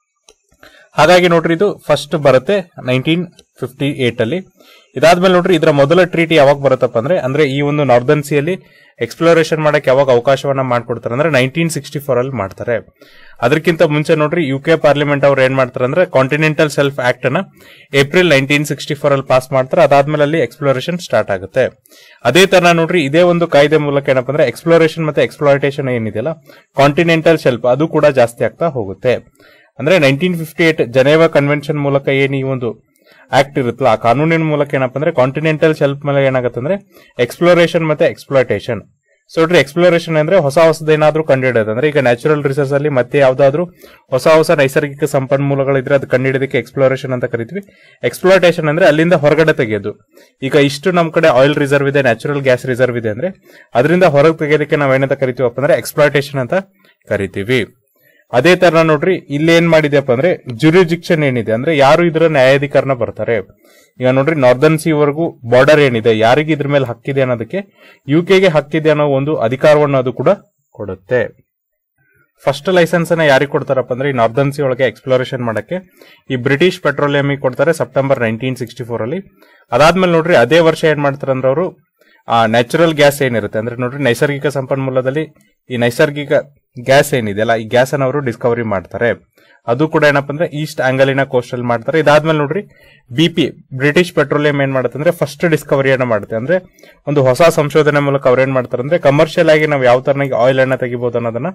ಹಾಗಾಗಿ ನೋಡ್ರಿ ಇದು ಫಸ್ಟ್ ಬರುತ್ತೆ ನೈನ್ಟೀನ್ ಫಿಫ್ಟಿ ಏಟ್ ಅಲ್ಲಿ ಇದಾದ್ಮೇಲೆ ನೋಡ್ರಿ ಇದರ ಮೊದಲ ಟ್ರೀಟಿ ಯಾವಾಗ ಬರುತ್ತಪ್ಪ ಅಂದ್ರೆ ಅಂದ್ರೆ ಈ ಒಂದು ನಾರ್ದರ್ನ್ ಸಿಯಲ್ಲಿ ಎಕ್ಸ್ಪ್ಲೋರೇಷನ್ ಮಾಡಕ್ಕೆ ಯಾವಾಗ ಅವಕಾಶವನ್ನ ಮಾಡ್ಕೊಡ್ತಾರೆ ಅಂದ್ರೆ ನೈನ್ಟೀನ್ ಸಿಕ್ಸ್ಟಿ ಫೋರ್ ಅಲ್ಲಿ ಮಾಡ್ತಾರೆ ಅದಕ್ಕಿಂತ ಮುಂಚೆ ನೋಡ್ರಿ ಯು ಕೆ ಪಾರ್ಲಿಮೆಂಟ್ ಅವ್ರು ಏನ್ ಮಾಡ್ತಾರೆ ಅಂದ್ರೆ ಕಾಂಟಿನೆಂಟಲ್ ಸೆಲ್ಫ್ ಆಕ್ಟ್ ಅನ್ನ ಏಪ್ರಿಲ್ ನೈನ್ಟೀನ್ ಸಿಕ್ಸ್ಟಿ ಫೋರ್ ಅಲ್ಲಿ ಪಾಸ್ ಮಾಡ್ತಾರೆ ಅದಾದ್ಮೇಲೆ ಅಲ್ಲಿ ಎಕ್ಸ್ಪ್ಲೋರೇಷನ್ ಸ್ಟಾರ್ಟ್ ಆಗುತ್ತೆ ಅದೇ ತರ ನೋಡ್ರಿ ಇದೇ ಒಂದು ಕಾಯ್ದೆ ಮೂಲಕ ಏನಪ್ಪ ಅಂದ್ರೆ ಎಕ್ಸ್ಪ್ಲೋರೇಷನ್ ಮತ್ತೆ ಎಕ್ಸ್ಪ್ಲೋಟೇಷನ್ ಏನಿದೆಯಲ್ಲ ಕಾಂಟಿನೆಂಟಲ್ ಶೆಲ್ಫ್ ಅದು ಕೂಡ ಜಾಸ್ತಿ ಆಗ್ತಾ ಹೋಗುತ್ತೆ ಅಂದ್ರೆ nineteen fifty eight Geneva convention ಮೂಲಕ ಏನ್ ಈ ಒಂದು ಆಕ್ಟ್ ಇರುತ್ತಲ್ಲ ಆ ಕಾನೂನಿನ ಮೂಲಕ ಏನಪ್ಪ ಅಂದ್ರೆ ಕಾಂಟಿನೆಂಟಲ್ ಶೆಲ್ಫ್ ಮೇಲೆ ಏನಾಗುತ್ತೆ ಅಂದ್ರೆ ಎಕ್ಸ್ಪ್ಲೋರೇಷನ್ ಮತ್ತೆ ಎಕ್ಸ್ಪ್ಲೋಟೇಷನ್ ಸೊ ನೋಡ್ರಿ ಎಕ್ಸ್ಪ್ಲೋರೇಷನ್ ಅಂದ್ರೆ ಹೊಸ ಹೊಸದ ಏನಾದ್ರೂ ಕಂಡುಹಿಡಿಯೋದು ಅಂದ್ರೆ ಈಗ ನ್ಯಾಚುರಲ್ ರಿಸೋರ್ಸ್ ಅಲ್ಲಿ ಮತ್ತೆ ಯಾವ್ದಾದ್ರು ಹೊಸ ಹೊಸ ನೈಸರ್ಗಿಕ ಸಂಪನ್ಮೂಲಗಳಿದ್ರೆ ಅದು ಕಂಡುಹಿಡಿಯೋದಕ್ಕೆ ಎಕ್ಸ್ಪ್ಲೋರೇಷನ್ ಅಂತ ಕರಿತೀವಿ ಎಕ್ಸ್ಪ್ಲೋಟೇಷನ್ ಅಂದ್ರೆ ಅಲ್ಲಿಂದ ಹೊರಗಡೆ ತೆಗೆಯೋದು ಈಗ ಇಷ್ಟು ನಮ್ ಕಡೆ ಆಯಿಲ್ ರಿಸರ್ವ್ ಇದೆ ನ್ಯಾಚುರಲ್ ಗ್ಯಾಸ್ ರಿಸರ್ವ್ ಇದೆ ಅಂದ್ರೆ ಅದರಿಂದ ಹೊರಗೆ ತೆಗೆಯೋದಕ್ಕೆ ನಾವ್ ಏನಂತ ಕರಿತೀವಪ್ಪ ಅಂದ್ರೆ ಎಕ್ಸ್ಪ್ಲೋಟೇಷನ್ ಅಂತ ಕರಿತೀವಿ ಅದೇ ತರ ನೋಡ್ರಿ ಇಲ್ಲಿ ಏನ್ ಮಾಡಿದ್ಯಪ್ಪ ಅಂದ್ರೆ ಜುರಿಜಿಕ್ಷನ್ ಏನಿದೆ ಅಂದ್ರೆ ಯಾರು ಇದರ ನ್ಯಾಯಾಧಿಕರಣ ಬರ್ತಾರೆ ಈಗ ನೋಡ್ರಿ ನಾರ್ದರ್ನ್ ಸಿ ವರೆಗೂ ಬಾರ್ಡರ್ ಏನಿದೆ ಯಾರಿಗೆ ಇದ್ರ ಮೇಲೆ ಹಕ್ಕಿದೆ ಅನ್ನೋದಕ್ಕೆ ಯು ಗೆ ಹಕ್ಕಿದೆ ಅನ್ನೋ ಒಂದು ಅಧಿಕಾರವನ್ನು ಅದು ಕೂಡ ಕೊಡುತ್ತೆ ಫಸ್ಟ್ ಲೈಸೆನ್ಸ್ ಅನ್ನ ಯಾರಿಗೆ ಕೊಡ್ತಾರಪ್ಪ ಅಂದ್ರೆ ಈ ನಾರ್ದರ್ನ್ ಸಿ ಒಳಗೆ ಎಕ್ಸ್ಪ್ಲೋರೇಷನ್ ಮಾಡಕ್ಕೆ ಈ ಬ್ರಿಟಿಷ್ ಪೆಟ್ರೋಲಿಯಂ ಕೊಡ್ತಾರೆ ಸೆಪ್ಟೆಂಬರ್ ನೈನ್ಟೀನ್ ಸಿಕ್ಸ್ಟಿ ಫೋರ್ ಅಲ್ಲಿ ಅದಾದ್ಮೇಲೆ ನೋಡ್ರಿ ಅದೇ ವರ್ಷ ಏನ್ ಮಾಡ್ತಾರೆ ಅಂದ್ರೆ ಅವರು ಆ ನ್ಯಾಚುರಲ್ ಗ್ಯಾಸ್ ಏನಿರುತ್ತೆ ಅಂದ್ರೆ ನೋಡ್ರಿ ನೈಸರ್ಗಿಕ ಸಂಪನ್ಮೂಲದಲ್ಲಿ ಈ ನೈಸರ್ಗಿಕ ಗ್ಯಾಸ್ ಏನಿದೆಯಲ್ಲ ಈ ಗ್ಯಾಸ್ ಅನ್ನ ಅವರು ಡಿಸ್ಕವರಿ ಮಾಡ್ತಾರೆ ಅದು ಕೂಡ ಏನಪ್ಪ ಅಂದ್ರೆ ಈಸ್ಟ್ ಆಂಗಲಿನ ಕೋಸ್ಟ್ ಅಲ್ಲಿ ಮಾಡ್ತಾರೆ ಇದಾದ್ಮೇಲೆ ನೋಡ್ರಿ ಬಿಪಿ ಬ್ರಿಟಿಷ್ ಪೆಟ್ರೋಲಿಯಂ ಏನ್ ಮಾಡುತ್ತೆ ಅಂದ್ರೆ ಫಸ್ಟ್ ಡಿಸ್ಕವರಿಯನ್ನ ಮಾಡುತ್ತೆ ಅಂದ್ರೆ ಒಂದು ಹೊಸ ಸಂಶೋಧನೆ ಮೂಲಕ ಅವ್ರು ಏನ್ ಮಾಡ್ತಾರೆ ಅಂದ್ರೆ ಕಮರ್ಷಿಯಲ್ ಆಗಿ ನಾವು ಯಾವ ತರನಾಗಿ ಆಯಿಲ್ ಅನ್ನ ತೆಗಿಬಹುದು ಅನ್ನೋದನ್ನ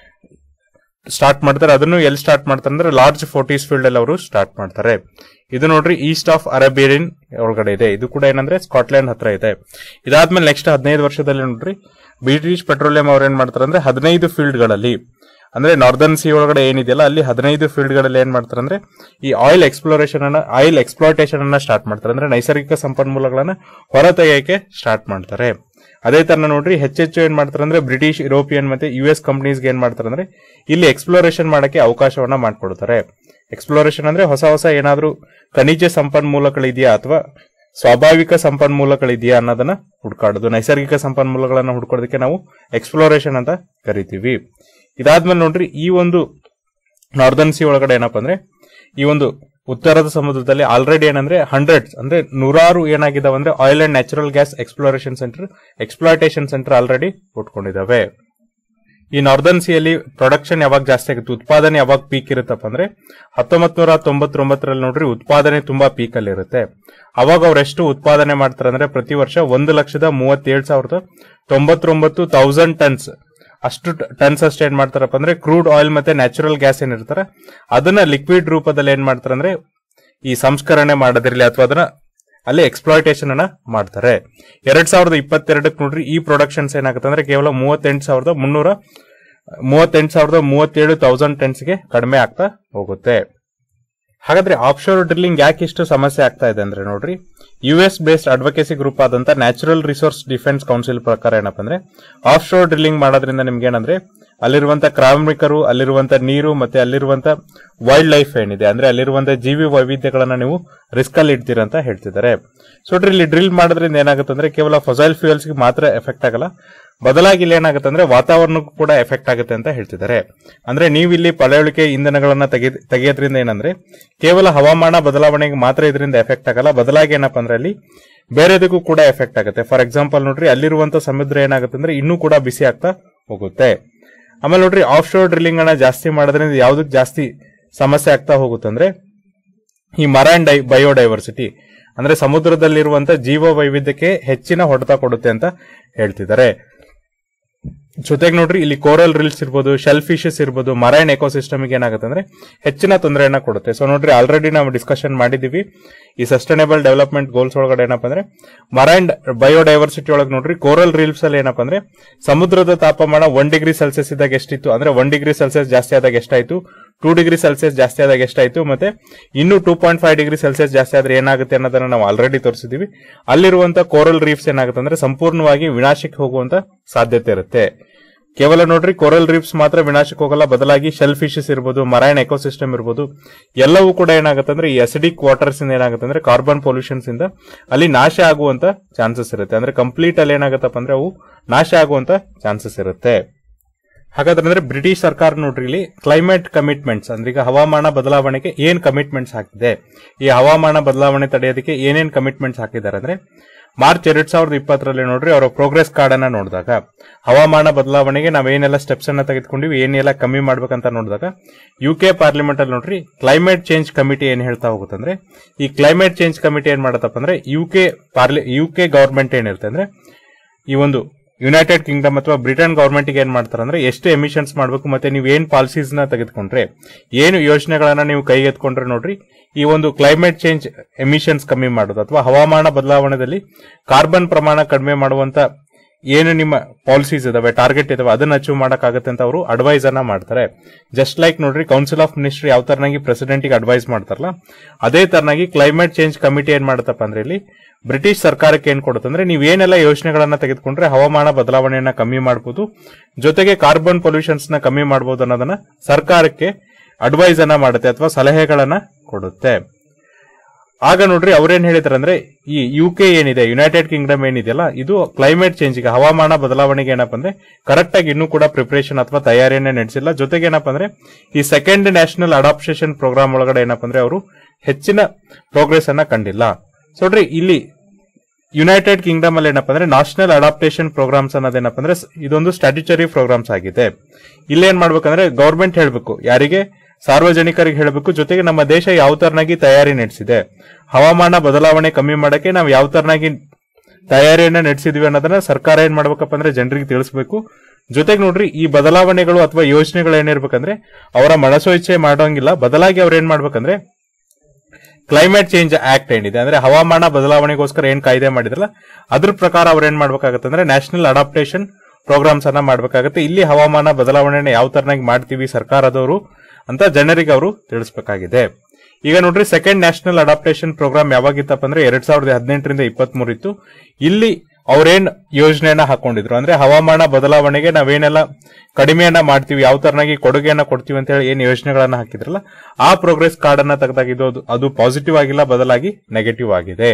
ಸ್ಟಾರ್ಟ್ ಮಾಡ್ತಾರೆ ಅದನ್ನು ಎಲ್ಲಿ ಸ್ಟಾರ್ಟ್ ಮಾಡ್ತಾರೆ ಅಂದ್ರೆ ಲಾರ್ಜ್ ಫೋರ್ಟೀಸ್ ಫೀಲ್ಡ್ ಅಲ್ಲಿ ಅವರು ಸ್ಟಾರ್ಟ್ ಮಾಡ್ತಾರೆ ಇದು ನೋಡ್ರಿ ಈಸ್ಟ್ ಆಫ್ ಅರೇಬಿಯನ್ ಒಳಗಡೆ ಇದೆ ಇದು ಕೂಡ ಏನಂದ್ರೆ ಸ್ಕಾಟ್ಲೆಂಡ್ ಹತ್ರ ಇದೆ ಇದಾದ್ಮೇಲೆ ನೆಕ್ಸ್ಟ್ ಹದಿನೈದು ವರ್ಷದಲ್ಲಿ ನೋಡ್ರಿ ಬ್ರಿಟಿಷ್ ಪೆಟ್ರೋಲಿಯಂ ಅವ್ರು ಏನ್ ಮಾಡ್ತಾರೆ ಅಂದ್ರೆ ಹದಿನೈದು ಫೀಲ್ಡ್ ಗಳಲ್ಲಿ ಅಂದ್ರೆ ನಾರ್ದರ್ನ್ ಸಿ ಒಳಗಡೆ ಏನಿದೆಯಲ್ಲ ಅಲ್ಲಿ ಹದಿನೈದು ಫೀಲ್ಡ್ ಗಳಲ್ಲಿ ಏನ್ ಮಾಡ್ತಾರೆ ಅಂದ್ರೆ ಈ ಆಯಿಲ್ ಎಕ್ಸ್ಪ್ಲೋರೇಷನ್ ಅನ್ನ ಆಯಿಲ್ ಎಕ್ಸ್ಪ್ಲೋಟೇಷನ್ ಅನ್ನ ಸ್ಟಾರ್ಟ್ ಮಾಡ್ತಾರೆ ಅಂದ್ರೆ ನೈಸರ್ಗಿಕ ಸಂಪನ್ಮೂಲಗಳನ್ನ ಹೊರ ತೆಗೆಯಕ್ಕೆ ಸ್ಟಾರ್ಟ್ ಮಾಡ್ತಾರೆ ಅದೇ ತರ ನೋಡ್ರಿ ಹೆಚ್ಚೆಚ್ಚು ಏನ್ ಮಾಡ್ತಾರೆ ಅಂದ್ರೆ ಬ್ರಿಟಿಷ್ ಯುರೋಪಿಯನ್ ಮತ್ತೆ ಯು ಎಸ್ ಕಂಪನೀಸ್ಗೆ ಏನ್ ಮಾಡ್ತಾರೆ ಅಂದ್ರೆ ಇಲ್ಲಿ ಎಕ್ಸ್ಪ್ಲೋರೇಷನ್ ಮಾಡಕ್ಕೆ ಅವಕಾಶವನ್ನ ಮಾಡ್ಕೊಡ್ತಾರೆ ಎಕ್ಸ್ಪ್ಲೋರೇಷನ್ ಅಂದ್ರೆ ಹೊಸ ಹೊಸ ಏನಾದ್ರೂ ಖನಿಜ ಸಂಪನ್ಮೂಲಗಳಿದೆಯಾ ಅಥವಾ ಸ್ವಾಭಾವಿಕ ಸಂಪನ್ಮೂಲಗಳಿದೆಯಾ ಅನ್ನೋದನ್ನ ಹುಡ್ಕಾಡೋದು ನೈಸರ್ಗಿಕ ಸಂಪನ್ಮೂಲಗಳನ್ನ ಹುಡ್ಕೋದಕ್ಕೆ ನಾವು ಎಕ್ಸ್ಪ್ಲೋರೇಷನ್ ಅಂತ ಕರಿತೀವಿ ಇದಾದ್ಮೇಲೆ ನೋಡ್ರಿ ಈ ಒಂದು ನಾರ್ದರ್ನ್ ಸಿ ಒಳಗಡೆ ಏನಪ್ಪಾ ಅಂದ್ರೆ ಈ ಒಂದು ಉತ್ತರದ ಸಮುದ್ರದಲ್ಲಿ ಆಲ್ರೆಡಿ ಏನಂದ್ರೆ ಹಂಡ್ರೆಡ್ಸ್ ಅಂದ್ರೆ ನೂರಾರು ಏನಾಗಿದಾವೆ ಅಂದ್ರೆ oil and natural gas exploration center exploitation center already ಉಟ್ಕೊಂಡಿದಾವೆ ಈ ನಾರ್ದರ್ನ್ ಸಿಯಲ್ಲಿ ಪ್ರೊಡಕ್ಷನ್ ಯಾವಾಗ ಜಾಸ್ತಿ ಆಗುತ್ತೆ ಉತ್ಪಾದನೆ ಯಾವಾಗ ಪೀಕ್ ಇರುತ್ತಪ್ಪ ಅಂದ್ರೆ ಹತ್ತೊಂಬತ್ ನೂರ ತೊಂಬತ್ತೊಂಬತ್ತರಲ್ಲಿ ನೋಡ್ರಿ ಉತ್ಪಾದನೆ ತುಂಬಾ ಪೀಕ್ ಅಲ್ಲಿ ಇರುತ್ತೆ ಅವಾಗ ಅವ್ರು ಎಷ್ಟು ಉತ್ಪಾದನೆ ಮಾಡ್ತಾರೆ ಅಂದ್ರೆ ಪ್ರತಿ ವರ್ಷ ಒಂದು ಲಕ್ಷದ ಮೂವತ್ತೇಳು ಸಾವಿರದ ತೊಂಬತ್ತೊಂಬತ್ತು ತೌಸಂಡ್ ಟನ್ಸ್ ಅಷ್ಟು ಟನ್ಸ್ ಅಷ್ಟು ಏನ್ ಮಾಡ್ತಾರಪ್ಪ ಅಂದ್ರೆ ಕ್ರೂಡ್ ಆಯಿಲ್ ಮತ್ತೆ ನ್ಯಾಚುರಲ್ ಗ್ಯಾಸ್ ಏನಿರ್ತಾರೆ ಅದನ್ನ ಲಿಕ್ವಿಡ್ ರೂಪದಲ್ಲಿ ಏನ್ ಮಾಡ್ತಾರೆ ಅಂದ್ರೆ ಈ ಸಂಸ್ಕರಣೆ ಮಾಡೋದಿರ್ಲಿ ಅಥವಾ ಅದನ್ನ ಅಲ್ಲಿ ಎಕ್ಸ್ಪ್ಲಾಯಿಟೇಷನ್ ಅನ್ನ ಮಾಡ್ತಾರೆ ಎರಡ್ ಸಾವಿರದ ಇಪ್ಪತ್ತೆರಡಕ್ಕೆ ನೋಡ್ರಿ ಈ ಪ್ರೊಡಕ್ಷನ್ಸ್ ಏನಾಗುತ್ತೆ ಅಂದ್ರೆ ಕೇವಲ ಮೂವತ್ತೆಂಟು ಸಾವಿರದ ಮುನ್ನೂರ ಮೂವತ್ತೆಂಟು ಸಾವಿರದ ಮೂವತ್ತೇಳು ತೌಸಂಡ್ ಟೆನ್ಸ್ಗೆ ಕಡಿಮೆ ಆಗ್ತಾ ಹೋಗುತ್ತೆ ಹಾಗಾದ್ರೆ ಆಫ್ಶೋರ್ ಡ್ರಿಲ್ಲಿಂಗ್ ಯಾಕೆ ಇಷ್ಟು ಸಮಸ್ಯೆ ಆಗ್ತಾ ಇದೆ ಅಂದ್ರೆ ನೋಡ್ರಿ U S based advocacy group ಆದಂತ ನ್ಯಾಚುರಲ್ ರಿಸೋರ್ಸ್ ಡಿಫೆನ್ಸ್ ಕೌನ್ಸಿಲ್ ಪ್ರಕಾರ ಏನಪ್ಪ ಅಂದ್ರೆ ಆಫ್ ಶೋರ್ ಡ್ರಿಲ್ಲಿಂಗ್ ಮಾಡೋದ್ರಿಂದ ನಿಮ್ಗೆ ಏನಂದ್ರೆ ಅಲ್ಲಿರುವಂತ ಕಾರ್ಮಿಕರು ಅಲ್ಲಿರುವಂತ ನೀರು ಮತ್ತೆ ಅಲ್ಲಿರುವಂತ ವೈಲ್ಡ್ ಲೈಫ್ ಏನಿದೆ ಅಂದ್ರೆ ಅಲ್ಲಿರುವಂತ ಜೀವಿ ವೈವಿಧ್ಯಗಳನ್ನ ನೀವು ರಿಸ್ಕ್ ಅಲ್ಲಿ ಇಡ್ತೀರಾ ಅಂತ ಹೇಳ್ತಿದ್ದಾರೆ ಸೊ ನೋಡ್ರಿ ಇಲ್ಲಿ ಡ್ರಿಲ್ ಮಾಡೋದ್ರಿಂದ ಏನಾಗುತ್ತೆ ಅಂದ್ರೆ ಕೇವಲ ಫೊಸೈಲ್ ಫ್ಯೂಯಲ್ಸ್ ಗೆ ಮಾತ್ರ ಎಫೆಕ್ಟ್ ಆಗಲ್ಲ ಬದಲಾಗಿ ಇಲ್ಲಿ ಏನಾಗುತ್ತೆ ಅಂದ್ರೆ ವಾತಾವರಣಕ್ಕೂ ಕೂಡ ಎಫೆಕ್ಟ್ ಆಗುತ್ತೆ ಅಂತ ಹೇಳ್ತಿದ್ದಾರೆ ಅಂದ್ರೆ ನೀವು ಇಲ್ಲಿ ಪಳೆಯುಳಿಕೆ ಇಂಧನಗಳನ್ನ ತೆಗೆ ತೆಗೆಯೋದ್ರಿಂದ ಏನಂದ್ರೆ ಕೇವಲ ಹವಾಮಾನ ಬದಲಾವಣೆಗೆ ಮಾತ್ರ ಇದರಿಂದ ಎಫೆಕ್ಟ್ ಆಗಲ್ಲ ಬದಲಾಗಿ ಏನಪ್ಪಾ ಅಂದ್ರೆ ಅಲ್ಲಿ ಬೇರೆದಕ್ಕೂ ಕೂಡ ಎಫೆಕ್ಟ್ ಆಗುತ್ತೆ ಫಾರ್ ಎಕ್ಸಾಂಪಲ್ ನೋಡ್ರಿ ಅಲ್ಲಿರುವಂತ ಸಮುದ್ರ ಏನಾಗುತ್ತೆ ಅಂದ್ರೆ ಇನ್ನೂ ಕೂಡ ಬಿಸಿ ಆಗ್ತಾ ಹೋಗುತ್ತೆ ಆಮೇಲೆ ನೋಡ್ರಿ ಆಫ್ ಶೋರ್ ಡ್ರಿಲ್ಲಿಂಗ್ ಅನ್ನ ಜಾಸ್ತಿ ಮಾಡೋದ್ರಿಂದ ಯಾವ್ದಕ್ ಜಾಸ್ತಿ ಸಮಸ್ಯೆ ಆಗ್ತಾ ಹೋಗುತ್ತಂದ್ರೆ ಈ ಮರೈನ್ ಡೈ ಬಯೋಡೈವರ್ಸಿಟಿ ಅಂದ್ರೆ ಸಮುದ್ರದಲ್ಲಿರುವಂತ ಜೀವ ವೈವಿಧ್ಯಕ್ಕೆ ಹೆಚ್ಚಿನ ಹೊಡೆತ ಕೊಡುತ್ತೆ ಅಂತ ಹೇಳ್ತಿದ್ದಾರೆ ಜೊತೆಗೆ ನೋಡ್ರಿ ಇಲ್ಲಿ ಕೋರಲ್ ರಿಲ್ಸ್ ಇರ್ಬೋದು ಶೆಲ್ ಫಿಶಸ್ ಇರ್ಬೋದು ಮರೈನ್ ಎಕೋಸಿಸ್ಟಮ್ ಏನಾಗುತ್ತೆ ಅಂದ್ರೆ ಹೆಚ್ಚಿನ ತೊಂದರೆಯನ್ನ ಕೊಡುತ್ತೆ ಸೊ ನೋಡ್ರಿ ಆಲ್ರೆಡಿ ನಾವು ಡಿಸ್ಕಷನ್ ಮಾಡಿದೀವಿ ಈ ಸಸ್ಟೈನೇಬಲ್ ಡೆವಲಪ್ಮೆಂಟ್ ಗೋಲ್ಸ್ ಒಳಗಡೆ ಏನಪ್ಪಾ ಅಂದ್ರೆ ಮರೈನ್ ಬಯೋಡೈವರ್ಸಿಟಿ ಒಳಗೆ ನೋಡ್ರಿ ಕೋರಲ್ ರೀಲ್ಸ್ ಅಲ್ಲಿ ಏನಪ್ಪಾ ಅಂದ್ರೆ ಸಮುದ್ರದ ತಾಪಮಾನ ಒನ್ ಡಿಗ್ರಿ ಸೆಲ್ಸಿಯಸ್ ಇದ್ದಾಗ ಎಷ್ಟಿತ್ತು ಅಂದ್ರೆ ಒನ್ ಡಿಗ್ರಿ ಸೆಲ್ಸಿಯಸ್ ಜಾಸ್ತಿ ಆದಾಗ ಎಷ್ಟಾಯ್ತು ಟೂ ಡಿಗ್ರಿ ಸೆಲ್ಸಿಯಸ್ ಜಾಸ್ತಿ ಆದಾಗ ಎಷ್ಟಾಯ್ತು ಮತ್ತೆ ಇನ್ನು two point five degree Celsius ಜಾಸ್ತಿ ಆದ್ರೆ ಏನಾಗುತ್ತೆ ಅನ್ನೋದನ್ನ ನಾವು ಆಲ್ರೆಡಿ ತೋರಿಸಿದೀವಿ ಅಲ್ಲಿರುವಂತ ಕೋರಲ್ ರೀಫ್ಸ್ ಏನಾಗುತ್ತೆ ಅಂದ್ರೆ ಸಂಪೂರ್ಣವಾಗಿ ವಿನಾಶಕ್ಕೆ ಹೋಗುವಂತ ಸಾಧ್ಯತೆ ಇರುತ್ತೆ ಕೇವಲ ನೋಡ್ರಿ ಕೋರಲ್ ರೀಫ್ಸ್ ಮಾತ್ರ ವಿನಾಶಕ್ಕೆ ಹೋಗಲ್ಲ ಬದಲಾಗಿ ಶೆಲ್ ಫಿಶಸ್ ಇರ್ಬೋದು ಮರೈನ್ ಎಕೋಸಿಸ್ಟಮ್ ಇರ್ಬೋದು ಎಲ್ಲವೂ ಕೂಡ ಏನಾಗುತ್ತೆ ಅಂದ್ರೆ ಈ ಅಸಿಡಿಕ್ ವಾಟರ್ಸ್ ಇಂದ ಏನಾಗುತ್ತೆ ಅಂದ್ರೆ ಕಾರ್ಬನ್ ಪೊಲ್ಯೂಷನ್ಸ್ ಇಂದ ಅಲ್ಲಿ ನಾಶ ಆಗುವಂತ ಚಾನ್ಸಸ್ ಇರುತ್ತೆ ಅಂದ್ರೆ ಕಂಪ್ಲೀಟ್ ಅಲ್ಲಿ ಏನಾಗುತ್ತಪ್ಪ ಅಂದ್ರೆ ಅವು ನಾಶ ಆಗುವಂತ ಚಾನ್ಸಸ್ ಇರುತ್ತೆ ಹಾಗಾದ್ರೆ ಅಂದ್ರೆ ಬ್ರಿಟಿಷ್ ಸರ್ಕಾರ ನೋಡ್ರಿ ಇಲ್ಲಿ ಕ್ಲೈಮೇಟ್ ಕಮಿಟ್ಮೆಂಟ್ಸ್ ಅಂದ್ರೆ ಈಗ ಹವಾಮಾನ ಬದಲಾವಣೆಗೆ ಏನ್ ಕಮಿಟ್ಮೆಂಟ್ಸ್ ಹಾಕಿದೆ ಈ ಹವಾಮಾನ ಬದಲಾವಣೆ ತಡೆಯೋದಕ್ಕೆ ಏನೇನ್ ಕಮಿಟ್ಮೆಂಟ್ಸ್ ಹಾಕಿದ್ದಾರೆ ಅಂದ್ರೆ ಮಾರ್ಚ್ ಎರಡ್ ಸಾವಿರದ ಇಪ್ಪತ್ತರಲ್ಲಿ ನೋಡ್ರಿ ಅವರ ಪ್ರೋಗ್ರೆಸ್ ಕಾರ್ಡ್ ಅನ್ನ ನೋಡಿದಾಗ ಹವಾಮಾನ ಬದಲಾವಣೆಗೆ ನಾವೇನೆಲ್ಲ ಸ್ಟೆಪ್ಸ್ ಅನ್ನ ತೆಗೆದುಕೊಂಡಿವಿ ಏನೆಲ್ಲ ಕಮ್ಮಿ ಮಾಡ್ಬೇಕಂತ ನೋಡಿದಾಗ ಯು ಕೆ ಪಾರ್ಲಿಮೆಂಟ್ ಅಲ್ಲಿ ನೋಡ್ರಿ ಕ್ಲೈಮೇಟ್ ಚೇಂಜ್ ಕಮಿಟಿ ಏನ್ ಹೇಳ್ತಾ ಹೋಗುತ್ತಂದ್ರೆ ಈ ಕ್ಲೈಮೇಟ್ ಚೇಂಜ್ ಕಮಿಟಿ ಏನ್ ಮಾಡತ್ತಪ್ಪ ಅಂದ್ರೆ ಯು ಕೆ ಪಾರ್ಲಿ ಯು ಕೆ ಗವರ್ಮೆಂಟ್ ಏನಿರುತ್ತೆ ಅಂದ್ರೆ ಈ ಒಂದು ಯುನೈಟೆಡ್ ಕಿಂಗ್ಡಮ್ ಅಥವಾ ಬ್ರಿಟನ್ ಗವರ್ಮೆಂಟ್ ಏನ್ ಮಾಡ್ತಾರೆ ಅಂದ್ರೆ ಎಷ್ಟು ಎಮಿಷನ್ಸ್ ಮಾಡಬೇಕು ಮತ್ತೆ ನೀವು ಏನ್ ಪಾಲಿಸೀಸ್ ನ ತೆಗೆದುಕೊಂಡ್ರೆ ಏನು ಯೋಜನೆಗಳನ್ನ ನೀವು ಕೈಗೆತ್ಕೊಂಡ್ರೆ ನೋಡ್ರಿ ಈ ಒಂದು ಕ್ಲೈಮೇಟ್ ಚೇಂಜ್ ಎಮಿಷನ್ಸ್ ಕಮ್ಮಿ ಮಾಡೋದು ಅಥವಾ ಹವಾಮಾನ ಬದಲಾವಣೆಯಲ್ಲಿ ಕಾರ್ಬನ್ ಪ್ರಮಾಣ ಕಡಿಮೆ ಮಾಡುವಂತ ಏನು ನಿಮ್ಮ ಪಾಲಿಸೀಸ್ ಇದಾವೆ ಟಾರ್ಗೆಟ್ ಇದಾವೆ ಅದನ್ನ ಅಚೀವ್ ಮಾಡಕ್ಕಾಗತ್ತೆ ಅಂತ ಅವರು ಅಡ್ವೈಸ್ ಅನ್ನ ಮಾಡ್ತಾರೆ ಜಸ್ಟ್ ಲೈಕ್ ನೋಡ್ರಿ ಕೌನ್ಸಿಲ್ ಆಫ್ ಮಿನಿಸ್ಟ್ರಿ ಯಾವ ತರನಾಗಿ ಪ್ರೆಸಿಡೆಂಟ್ ಗೆ ಅಡ್ವೈಸ್ ಮಾಡ್ತಾರಲ್ಲ ಅದೇ ತರನಾಗಿ ಕ್ಲೈಮೇಟ್ ಚೇಂಜ್ ಕಮಿಟಿ ಏನ್ ಮಾಡುತ್ತಪ್ಪ ಅಂದ್ರೆ ಇಲ್ಲಿ ಬ್ರಿಟಿಷ್ ಸರ್ಕಾರಕ್ಕೆ ಏನ್ ಕೊಡುತ್ತೆ ಅಂದ್ರೆ ನೀವು ಏನೆಲ್ಲ ಯೋಜನೆಗಳನ್ನ ತೆಗೆದುಕೊಂಡ್ರೆ ಹವಾಮಾನ ಬದಲಾವಣೆಯನ್ನ ಕಮ್ಮಿ ಮಾಡಬಹುದು ಜೊತೆಗೆ ಕಾರ್ಬನ್ ಪೊಲ್ಯೂಷನ್ಸ್ ನ ಕಮ್ಮಿ ಮಾಡಬಹುದು ಅನ್ನೋದನ್ನ ಸರ್ಕಾರಕ್ಕೆ ಅಡ್ವೈಸ್ ಅನ್ನ ಮಾಡುತ್ತೆ ಅಥವಾ ಸಲಹೆಗಳನ್ನ ಕೊಡುತ್ತೆ ಆಗ ನೋಡ್ರಿ ಅವ್ರೇನ್ ಹೇಳಿದಾರೆ ಅಂದ್ರೆ ಈ ಯು ಕೆ ಏನಿದೆ ಯುನೈಟೆಡ್ ಕಿಂಗ್ಡಮ್ ಏನಿದೆಯಲ್ಲ ಇದು ಕ್ಲೈಮೇಟ್ ಚೇಂಜ್ಗೆ ಹವಾಮಾನ ಬದಲಾವಣೆಗೆ ಏನಪ್ಪ ಅಂದ್ರೆ ಕರೆಕ್ಟ್ ಆಗಿ ಇನ್ನೂ ಕೂಡ ಪ್ರಿಪರೇಷನ್ ಅಥವಾ ತಯಾರಿಯನ್ನೇ ನಡೆಸಿಲ್ಲ ಜೊತೆಗೆ ಏನಪ್ಪ ಅಂದ್ರೆ ಈ ಸೆಕೆಂಡ್ ನ್ಯಾಷನಲ್ ಅಡಾಪ್ಟೇಷನ್ ಪ್ರೋಗ್ರಾಮ್ ಒಳಗಡೆ ಏನಪ್ಪ ಅಂದ್ರೆ ಅವರು ಹೆಚ್ಚಿನ ಪ್ರೋಗ್ರೆಸ್ ಅನ್ನ ಕಂಡಿಲ್ಲ ಸೊ ನೋಡ್ರಿ ಇಲ್ಲಿ ಯುನೈಟೆಡ್ ಕಿಂಗ್ಡಮ್ ಅಲ್ಲಿ ಏನಪ್ಪ ಅಂದ್ರೆ ನ್ಯಾಷನಲ್ ಅಡಾಪ್ಟೇಷನ್ ಪ್ರೋಗ್ರಾಮ್ಸ್ ಅನ್ನೋದೇನಪ್ಪ ಅಂದ್ರೆ ಸ್- ಇದೊಂದು ಸ್ಟ್ಯಾಟ್ಯುಟರಿ ಪ್ರೋಗ್ರಾಮ್ಸ್ ಆಗಿದೆ ಇಲ್ಲೇನ್ ಮಾಡ್ಬೇಕಂದ್ರೆ ಗೌರ್ಮೆಂಟ್ ಹೇಳ್ಬೇಕು ಯಾರಿಗೆ ಸಾರ್ವಜನಿಕರಿಗೆ ಹೇಳಬೇಕು ಜೊತೆಗೆ ನಮ್ಮ ದೇಶ ಯಾವ ತರನಾಗಿ ತಯಾರಿ ನಡೆಸಿದೆ ಹವಾಮಾನ ಬದಲಾವಣೆ ಕಮ್ಮಿ ಮಾಡಕ್ಕೆ ನಾವು ಯಾವ ತರನಾಗಿ ತಯಾರಿಯನ್ನ ನಡೆಸಿದ್ವಿ ಅನ್ನೋದನ್ನ ಸರ್ಕಾರ ಏನ್ ಮಾಡ್ಬೇಕಪ್ಪ ಅಂದ್ರೆ ಜನರಿಗೆ ತಿಳಿಸಬೇಕು ಜೊತೆಗೆ ನೋಡ್ರಿ ಈ ಬದಲಾವಣೆಗಳು ಅಥವಾ ಯೋಜನೆಗಳು ಏನಿರ್ಬೇಕಂದ್ರೆ ಅವರ ಮನಸೋ ಇಚ್ಛೆ ಮಾಡೋಂಗಿಲ್ಲ ಬದಲಾಗಿ ಅವ್ರು ಏನ್ ಮಾಡ್ಬೇಕಂದ್ರೆ ಕ್ಲೈಮೇಟ್ ಚೇಂಜ್ ಆಕ್ಟ್ ಏನಿದೆ ಅಂದ್ರೆ ಹವಾಮಾನ ಬದಲಾವಣೆಗೋಸ್ಕರ ಏನ್ ಕಾಯ್ದೆ ಮಾಡಿದ್ರಲ್ಲ ಅದ್ರ ಪ್ರಕಾರ ಅವ್ರು ಏನ್ ಮಾಡ್ಬೇಕಾಗತ್ತೆ ಅಂದ್ರೆ ನ್ಯಾಷನಲ್ ಅಡಾಪ್ಟೇಷನ್ ಪ್ರೋಗ್ರಾಮ್ಸ್ ಅನ್ನ ಮಾಡ್ಬೇಕಾಗತ್ತೆ ಇಲ್ಲಿ ಹವಾಮಾನ ಬದಲಾವಣೆನ ಯಾವ ತರನಾಗಿ ಮಾಡ್ತೀವಿ ಸರ್ಕಾರದವರು ಅಂತ ಜನರಿಗೆ ಅವರು ತಿಳಿಸಬೇಕಾಗಿದೆ ಈಗ ನೋಡ್ರಿ ಸೆಕೆಂಡ್ ನ್ಯಾಷನಲ್ ಅಡಾಪ್ಟೇಷನ್ ಪ್ರೋಗ್ರಾಮ್ ಯಾವಾಗಿತ್ತಪ್ಪ ಅಂದ್ರೆ ಎರಡ್ ಸಾವಿರದ ಹದಿನೆಂಟರಿಂದ ಇಪ್ಪತ್ತ್ ಇತ್ತು ಇಲ್ಲಿ ಅವ್ರೇನ್ ಯೋಜನೆಯನ್ನ ಹಾಕೊಂಡಿದ್ರು ಅಂದ್ರೆ ಹವಾಮಾನ ಬದಲಾವಣೆಗೆ ನಾವೇನೆಲ್ಲ ಕಡಿಮೆಯನ್ನ ಮಾಡ್ತೀವಿ ಯಾವ ತರನಾಗಿ ಕೊಡುಗೆಯನ್ನ ಕೊಡ್ತೀವಿ ಅಂತ ಹೇಳಿ ಏನ್ ಯೋಜನೆಗಳನ್ನ ಹಾಕಿದ್ರಲ್ಲ ಆ ಪ್ರೋಗ್ರೆಸ್ ಕಾರ್ಡ್ ಅನ್ನ ತೆಗೆದಾಗಿದ್ದು ಅದು- ಅದು ಪಾಸಿಟಿವ್ ಆಗಿಲ್ಲ ಬದಲಾಗಿ ನೆಗೆಟಿವ್ ಆಗಿದೆ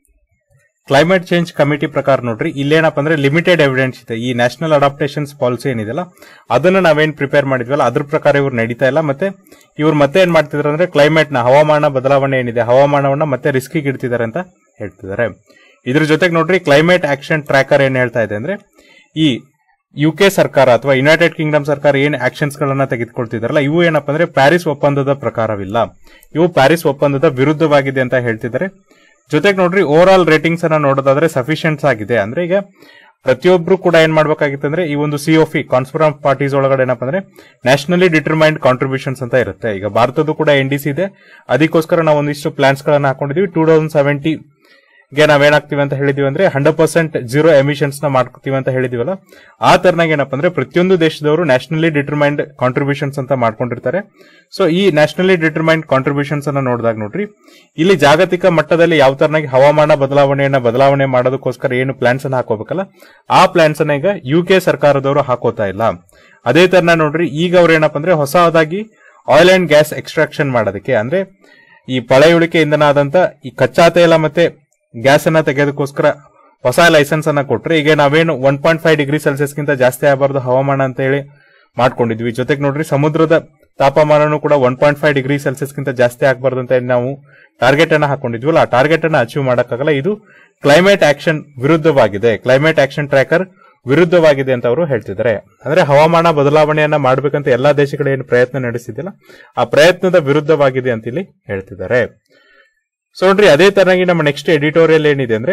ಕ್ಲೈಮೇಟ್ ಚೇಂಜ್ ಕಮಿಟಿ ಪ್ರಕಾರ ನೋಡ್ರಿ ಇಲ್ಲೇನಪ್ಪ ಅಂದ್ರೆ ಲಿಮಿಟೆಡ್ ಎವಿಡೆನ್ಸ್ ಇದೆ ಈ ನ್ಯಾಷನಲ್ ಅಡಾಪ್ಟೇಷನ್ಸ್ ಪಾಲಿಸಿ ಏನಿದೆಯಲ್ಲ ಅದನ್ನ ನಾವೇನ್ ಪ್ರಿಪೇರ್ ಮಾಡಿದ್ವಲ್ಲ ಅದ್ರ ಪ್ರಕಾರ ಇವ್ರು ನಡೀತಾ ಇಲ್ಲ ಮತ್ತೆ ಇವ್ರು ಮತ್ತೆ ಏನ್ ಮಾಡ್ತಿದಾರೆ ಅಂದ್ರೆ ಕ್ಲೈಮೇಟ್ ನ ಹವಾಮಾನ ಬದಲಾವಣೆ ಏನಿದೆ ಹವಾಮಾನವನ್ನ ಮತ್ತೆ ರಿಸ್ಕಿಗೆ ಇಡ್ತಿದ್ದಾರೆ ಅಂತ ಹೇಳ್ತಿದ್ದಾರೆ ಇದ್ರ ಜೊತೆಗೆ ನೋಡ್ರಿ ಕ್ಲೈಮೇಟ್ ಆಕ್ಷನ್ ಟ್ರ್ಯಾಕರ್ ಏನ್ ಹೇಳ್ತಾ ಇದೆ ಅಂದ್ರೆ ಈ ಯು ಕೆ ಸರ್ಕಾರ ಅಥವಾ ಯುನೈಟೆಡ್ ಕಿಂಗ್ಡಮ್ ಸರ್ಕಾರ ಏನ್ ಆಕ್ಷನ್ಸ್ ಗಳನ್ನ ತೆಗೆದುಕೊಳ್ತಿದಾರಲ್ಲ ಇವು ಏನಪ್ಪ ಅಂದ್ರೆ ಪ್ಯಾರಿಸ್ ಒಪ್ಪಂದದ ಪ್ರಕಾರವಿಲ್ಲ ಇವು ಪ್ಯಾರಿಸ್ ಒಪ್ಪಂದದ ವಿರುದ್ಧವಾಗಿದೆ ಅಂತ ಹೇಳ್ತಿದ್ದಾರೆ ಜೊತೆಗೆ ನೋಡ್ರಿ ಓವರ್ ಆಲ್ ರೇಟಿಂಗ್ಸ್ ಅನ್ನ ನೋಡೋದಾದ್ರೆ ಸಫಿಶಿಯಂಟ್ಸ್ ಆಗಿದೆ ಅಂದ್ರೆ ಈಗ ಪ್ರತಿಯೊಬ್ರು ಕೂಡ ಏನ್ ಮಾಡ್ಬೇಕಾಗಿತ್ತು ಅಂದ್ರೆ ಈ ಒಂದು ಸಿಒಫಿ ಕಾನ್ಸ್ಫರ್ ಪಾರ್ಟೀಸ್ ಒಳಗಡೆ ಏನಪ್ಪ ಅಂದ್ರೆ ನ್ಯಾಷನಲಿ ಡಿಟರ್ಮೈನ್ಡ್ ಕಾಂಟ್ರಿಬ್ಯೂಷನ್ಸ್ ಅಂತ ಇರುತ್ತೆ ಈಗ ಭಾರತದ್ದು ಕೂಡ ಎನ್ ಡಿ ಸಿ ಇದೆ ಅದಕ್ಕೋಸ್ಕರ ನಾವು ಒಂದಿಷ್ಟು ಪ್ಲಾನ್ಸ್ ಗಳನ್ನ ಹಾಕೊಂಡಿದೀವಿ ಟೂ ತೌಸಂಡ್ ಸೆವೆಂಟಿ ಗೆ ನಾವೇನಾಗ್ತೀವಿ ಅಂತ ಹೇಳಿದೀವಿ ಅಂದ್ರೆ ಹಂಡ್ರೆಡ್ ಪರ್ಸೆಂಟ್ ಜೀರೋ ಎಮಿಷನ್ಸ್ ನ ಮಾಡ್ಕೋತೀವಿ ಅಂತ ಹೇಳಿದೀವಲ್ಲ ಆ ತರನಾಗ ಏನಪ್ಪ ಅಂದ್ರೆ ಪ್ರತಿಯೊಂದು ದೇಶದವರು ನ್ಯಾಷನಲಿ ಡಿಟರ್ಮೈನ್ಡ್ ಕಾಂಟ್ರಿಬ್ಯೂಷನ್ಸ್ ಅಂತ ಮಾಡ್ಕೊಂಡಿರ್ತಾರೆ ಸೊ ಈ ನ್ಯಾಷನಲಿ ಡಿಟರ್ಮೈನ್ಡ್ ಕಾಂಟ್ರಿಬ್ಯೂಷನ್ಸ್ ಅನ್ನ ನೋಡಿದಾಗ ನೋಡ್ರಿ ಇಲ್ಲಿ ಜಾಗತಿಕ ಮಟ್ಟದಲ್ಲಿ ಯಾವ ತರನಾಗಿ ಹವಾಮಾನ ಬದಲಾವಣೆಯನ್ನ ಬದಲಾವಣೆ ಮಾಡೋದಕ್ಕೋಸ್ಕರ ಏನು ಪ್ಲಾನ್ಸ್ ಅನ್ನ ಹಾಕೋಬೇಕಲ್ಲ ಆ ಪ್ಲಾನ್ಸ್ ಅನ್ನ ಈಗ ಯು ಕೆ ಸರ್ಕಾರದವರು ಹಾಕೋತಾ ಇಲ್ಲ ಅದೇ ತರನ ನೋಡ್ರಿ ಈಗ ಅವ್ರು ಏನಪ್ಪ ಅಂದ್ರೆ ಹೊಸದಾಗಿ ಆಯಿಲ್ ಅಂಡ್ ಗ್ಯಾಸ್ ಎಕ್ಸ್ಟ್ರಾಕ್ಷನ್ ಮಾಡೋದಕ್ಕೆ ಅಂದ್ರೆ ಈ ಪಳೆಯುಳಿಕೆ ಇಂಧನ ಆದಂತ ಈ ಕಚ್ಚಾ ತೈಲ ಮತ್ತೆ ಗ್ಯಾಸ್ ಅನ್ನ ತೆಗೆಯೋದಕ್ಕೋಸ್ಕರ ಹೊಸ ಲೈಸೆನ್ಸ್ ಅನ್ನ ಕೊಟ್ರೆ ಈಗ ನಾವೇನು one point five degree Celsius ಗಿಂತ ಜಾಸ್ತಿ ಆಗಬಾರ್ದು ಹವಾಮಾನ ಅಂತ ಹೇಳಿ ಮಾಡ್ಕೊಂಡಿದ್ವಿ ಜೊತೆಗೆ ನೋಡ್ರಿ ಸಮುದ್ರದ ತಾಪಮಾನನು ಕೂಡ one point five degree Celsius ಗಿಂತ ಜಾಸ್ತಿ ಆಗಬಾರ್ದು ಅಂತ ಹೇಳಿ ನಾವು ಟಾರ್ಗೆಟ್ ಅನ್ನ ಹಾಕೊಂಡಿದ್ವಲ್ಲ ಆ ಟಾರ್ಗೆಟ್ ಅನ್ನ ಅಚೀವ್ ಮಾಡಕ್ಕಾಗಲ್ಲ ಇದು ಕ್ಲೈಮೇಟ್ ಆಕ್ಷನ್ ವಿರುದ್ಧವಾಗಿದೆ ಕ್ಲೈಮೇಟ್ ಆಕ್ಷನ್ ಟ್ರ್ಯಾಕರ್ ವಿರುದ್ಧವಾಗಿದೆ ಅಂತ ಅವರು ಹೇಳ್ತಿದ್ದಾರೆ ಅಂದ್ರೆ ಹವಾಮಾನ ಬದಲಾವಣೆಯನ್ನ ಮಾಡ್ಬೇಕಂತ ಎಲ್ಲಾ ದೇಶಗಳು ಏನು ಪ್ರಯತ್ನ ನಡೆಸಿದಿಲ್ಲ ಆ ಪ್ರಯತ್ನದ ವಿರುದ್ಧವಾಗಿದೆ ಅಂತ ಇಲ್ಲಿ ಹೇಳ್ತಿದ್ದಾರೆ ಸೊ ನೋಡ್ರಿ ಅದೇ ತರನಾಗಿ ನಮ್ಮ ನೆಕ್ಸ್ಟ್ ಎಡಿಟೋರಿಯಲ್ ಏನಿದೆ ಅಂದ್ರೆ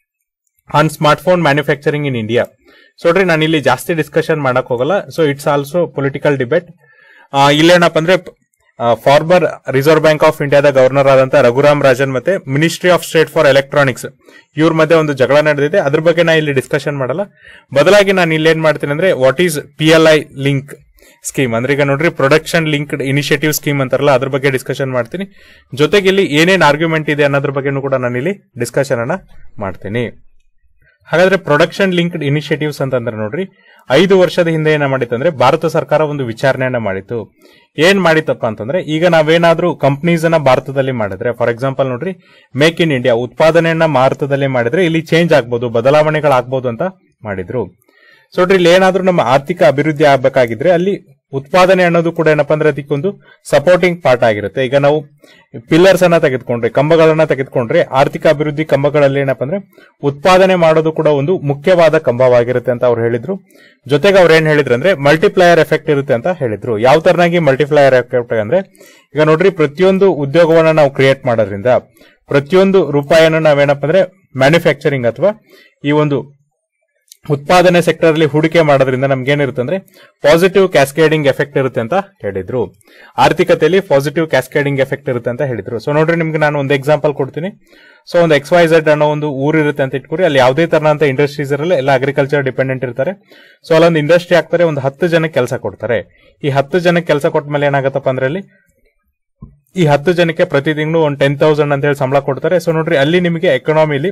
on smartphone manufacturing in India so ನೋಡ್ರಿ ನಾನು ಇಲ್ಲಿ ಜಾಸ್ತಿ ಡಿಸ್ಕಷನ್ ಮಾಡಕ್ ಹೋಗಲ್ಲ so it's also political debate ಇಲ್ಲೇನಪ್ಪ ಅಂದ್ರೆ ಫಾರ್ಮರ್ ರಿಸರ್ವ್ ಬ್ಯಾಂಕ್ ಆಫ್ ಇಂಡಿಯಾದ ಗವರ್ನರ್ ಆದಂತ ರಘುರಾಮ್ ರಾಜನ್ ಮತ್ತೆ ministry of state for electronics ಇವ್ರ ಮಧ್ಯೆ ಒಂದು ಜಗಳ ನಡೆದಿದೆ ಅದ್ರ ಬಗ್ಗೆ ನಾ ಇಲ್ಲಿ ಡಿಸ್ಕಷನ್ ಮಾಡಲ್ಲ ಬದಲಾಗಿ ನಾನು ಇಲ್ಲೇನ್ ಮಾಡ್ತೀನಿ ಅಂದ್ರೆ what is P L I link scheme ಅಂದ್ರೆ ಈಗ ನೋಡ್ರಿ ಪ್ರೊಡಕ್ಷನ್ ಲಿಂಕ್ಡ್ ಇನಿಷಿಯೇಟಿವ್ ಸ್ಕೀಮ್ ಅಂತಾರಲ್ಲ ಅದ್ರ ಬಗ್ಗೆ ಡಿಸ್ಕಷನ್ ಮಾಡ್ತೀನಿ ಜೊತೆಗೆ ಇಲ್ಲಿ ಏನೇನ್ ಆರ್ಗ್ಯುಮೆಂಟ್ ಇದೆ ಅನ್ನೋದ್ರ ಬಗ್ಗೆನೂ ಕೂಡ ನಾನು ಇಲ್ಲಿ ಡಿಸ್ಕಷನ್ ಅನ್ನ ಮಾಡ್ತೀನಿ ಹಾಗಾದ್ರೆ ಪ್ರೊಡಕ್ಷನ್ ಲಿಂಕ್ಡ್ ಇನಿಷಿಯೇಟಿವ್ಸ್ ಅಂತಂದ್ರೆ ನೋಡ್ರಿ ಐದು ವರ್ಷದ ಹಿಂದೆ ಏನ ಮಾಡಿತ್ತು ಅಂದ್ರೆ ಭಾರತ ಸರ್ಕಾರ ಒಂದು ವಿಚಾರಣೆಯನ್ನ ಮಾಡಿತ್ತು ಏನ್ ಮಾಡಿತ್ತಪ್ಪ ಅಂತಂದ್ರೆ ಈಗ ನಾವೇನಾದ್ರೂ ಕಂಪನೀಸ್ ಅನ್ನ ಭಾರತದಲ್ಲಿ ಮಾಡಿದ್ರೆ ಫಾರ್ ಎಕ್ಸಾಂಪಲ್ ನೋಡ್ರಿ ಮೇಕ್ ಇನ್ ಇಂಡಿಯಾ ಉತ್ಪಾದನೆಯನ್ನ ಭಾರತದಲ್ಲಿ ಮಾಡಿದ್ರೆ ಇಲ್ಲಿ ಚೇಂಜ್ ಆಗ್ಬೋದು ಬದಲಾವಣೆಗಳಾಗ್ಬೋದು ಅಂತ ಮಾಡಿದ್ರು ಸೊ ನೋಡ್ರಿ ಇಲ್ಲಿ ಏನಾದ್ರೂ ನಮ್ಮ ಆರ್ಥಿಕ ಅಭಿವೃದ್ಧಿ ಆಗ್ಬೇಕಾಗಿದ್ರೆ ಅಲ್ಲಿ ಉತ್ಪಾದನೆ ಅನ್ನೋದು ಕೂಡ ಏನಪ್ಪಾ ಅಂದ್ರೆ ಅದಕ್ಕೊಂದು ಸಪೋರ್ಟಿಂಗ್ ಪಾರ್ಟ್ ಆಗಿರುತ್ತೆ ಈಗ ನಾವು ಪಿಲ್ಲರ್ಸ್ ಅನ್ನ ತೆಗೆದುಕೊಂಡ್ರೆ ಕಂಬಗಳನ್ನ ತೆಗೆದುಕೊಂಡ್ರೆ ಆರ್ಥಿಕ ಅಭಿವೃದ್ಧಿ ಕಂಬಗಳಲ್ಲಿ ಏನಪ್ಪಾ ಅಂದ್ರೆ ಉತ್ಪಾದನೆ ಮಾಡೋದು ಕೂಡ ಒಂದು ಮುಖ್ಯವಾದ ಕಂಬವಾಗಿರುತ್ತೆ ಅಂತ ಅವ್ರು ಹೇಳಿದ್ರು ಜೊತೆಗೆ ಅವ್ರು ಏನ್ ಹೇಳಿದ್ರು ಅಂದ್ರೆ ಮಲ್ಟಿಪ್ಲಯರ್ ಎಫೆಕ್ಟ್ ಇರುತ್ತೆ ಅಂತ ಹೇಳಿದ್ರು ಯಾವ ತರನಾಗಿ ಮಲ್ಟಿಪ್ಲಯರ್ ಎಫೆಕ್ಟ್ ಅಂದ್ರೆ ಈಗ ನೋಡ್ರಿ ಪ್ರತಿಯೊಂದು ಉದ್ಯೋಗವನ್ನ ನಾವು ಕ್ರಿಯೇಟ್ ಮಾಡೋದ್ರಿಂದ ಪ್ರತಿಯೊಂದು ರೂಪಾಯಿಯನ್ನು ನಾವೇನಪ್ಪ ಅಂದ್ರೆ ಮ್ಯಾನುಫ್ಯಾಕ್ಚರಿಂಗ್ ಅಥವಾ ಈ ಒಂದು ಉತ್ಪಾದನೆ ಸೆಕ್ಟರ್ ಅಲ್ಲಿ ಹೂಡಿಕೆ ಮಾಡೋದ್ರಿಂದ ನಮ್ಗೆ ಏನಿರುತ್ತೆ ಅಂದ್ರೆ ಪಾಸಿಟಿವ್ ಕ್ಯಾಸ್ಕೇಡಿಂಗ್ ಎಫೆಕ್ಟ್ ಇರುತ್ತೆ ಅಂತ ಹೇಳಿದ್ರು ಆರ್ಥಿಕತೆಯಲ್ಲಿ ಪಾಸಿಟಿವ್ ಕ್ಯಾಸ್ಕೇಡಿಂಗ್ ಎಫೆಕ್ಟ್ ಇರುತ್ತೆ ಅಂತ ಹೇಳಿದ್ರು ಸೊ ನೋಡ್ರಿ ನಿಮ್ಗೆ ನಾನು ಒಂದು ಎಕ್ಸಾಂಪಲ್ ಕೊಡ್ತೀನಿ ಸೊ ಒಂದು ಎಕ್ಸ್ ವೈ ಝೆಡ್ ಅನ್ನೋ ಒಂದು ಊರು ಇರುತ್ತೆ ಅಂತ ಇಟ್ಕೊರಿ ಅಲ್ಲಿ ಯಾವುದೇ ತರನಂತ ಇಂಡಸ್ಟ್ರೀಸ್ ಇರಲ್ಲ ಎಲ್ಲ ಅಗ್ರಿಕಲ್ಚರ್ ಡಿಪೆಂಡೆಂಟ್ ಇರ್ತಾರೆ ಸೊ ಅಲ್ಲೊಂದು ಇಂಡಸ್ಟ್ರಿ ಆಗ್ತಾರೆ ಒಂದು ಹತ್ತು ಜನಕ್ಕೆ ಕೆಲಸ ಕೊಡ್ತಾರೆ ಈ ಹತ್ತು ಜನಕ್ಕೆ ಕೆಲಸ ಕೊಟ್ಟ ಮೇಲೆ ಏನಾಗತ್ತಪ್ಪ ಅಂದ್ರೆ ಅಲ್ಲಿ ಈ ಹತ್ತು ಜನಕ್ಕೆ ಪ್ರತಿ ತಿಂಗಳು ಒಂದು ಟೆನ್ ತೌಸಂಡ್ ಅಂತ ಹೇಳಿ ಸಂಬಳ ಕೊಡ್ತಾರೆ ಸೊ ನೋಡ್ರಿ ಅಲ್ಲಿ ನಿಮಗೆ ಎಕನಾಮಿಲಿ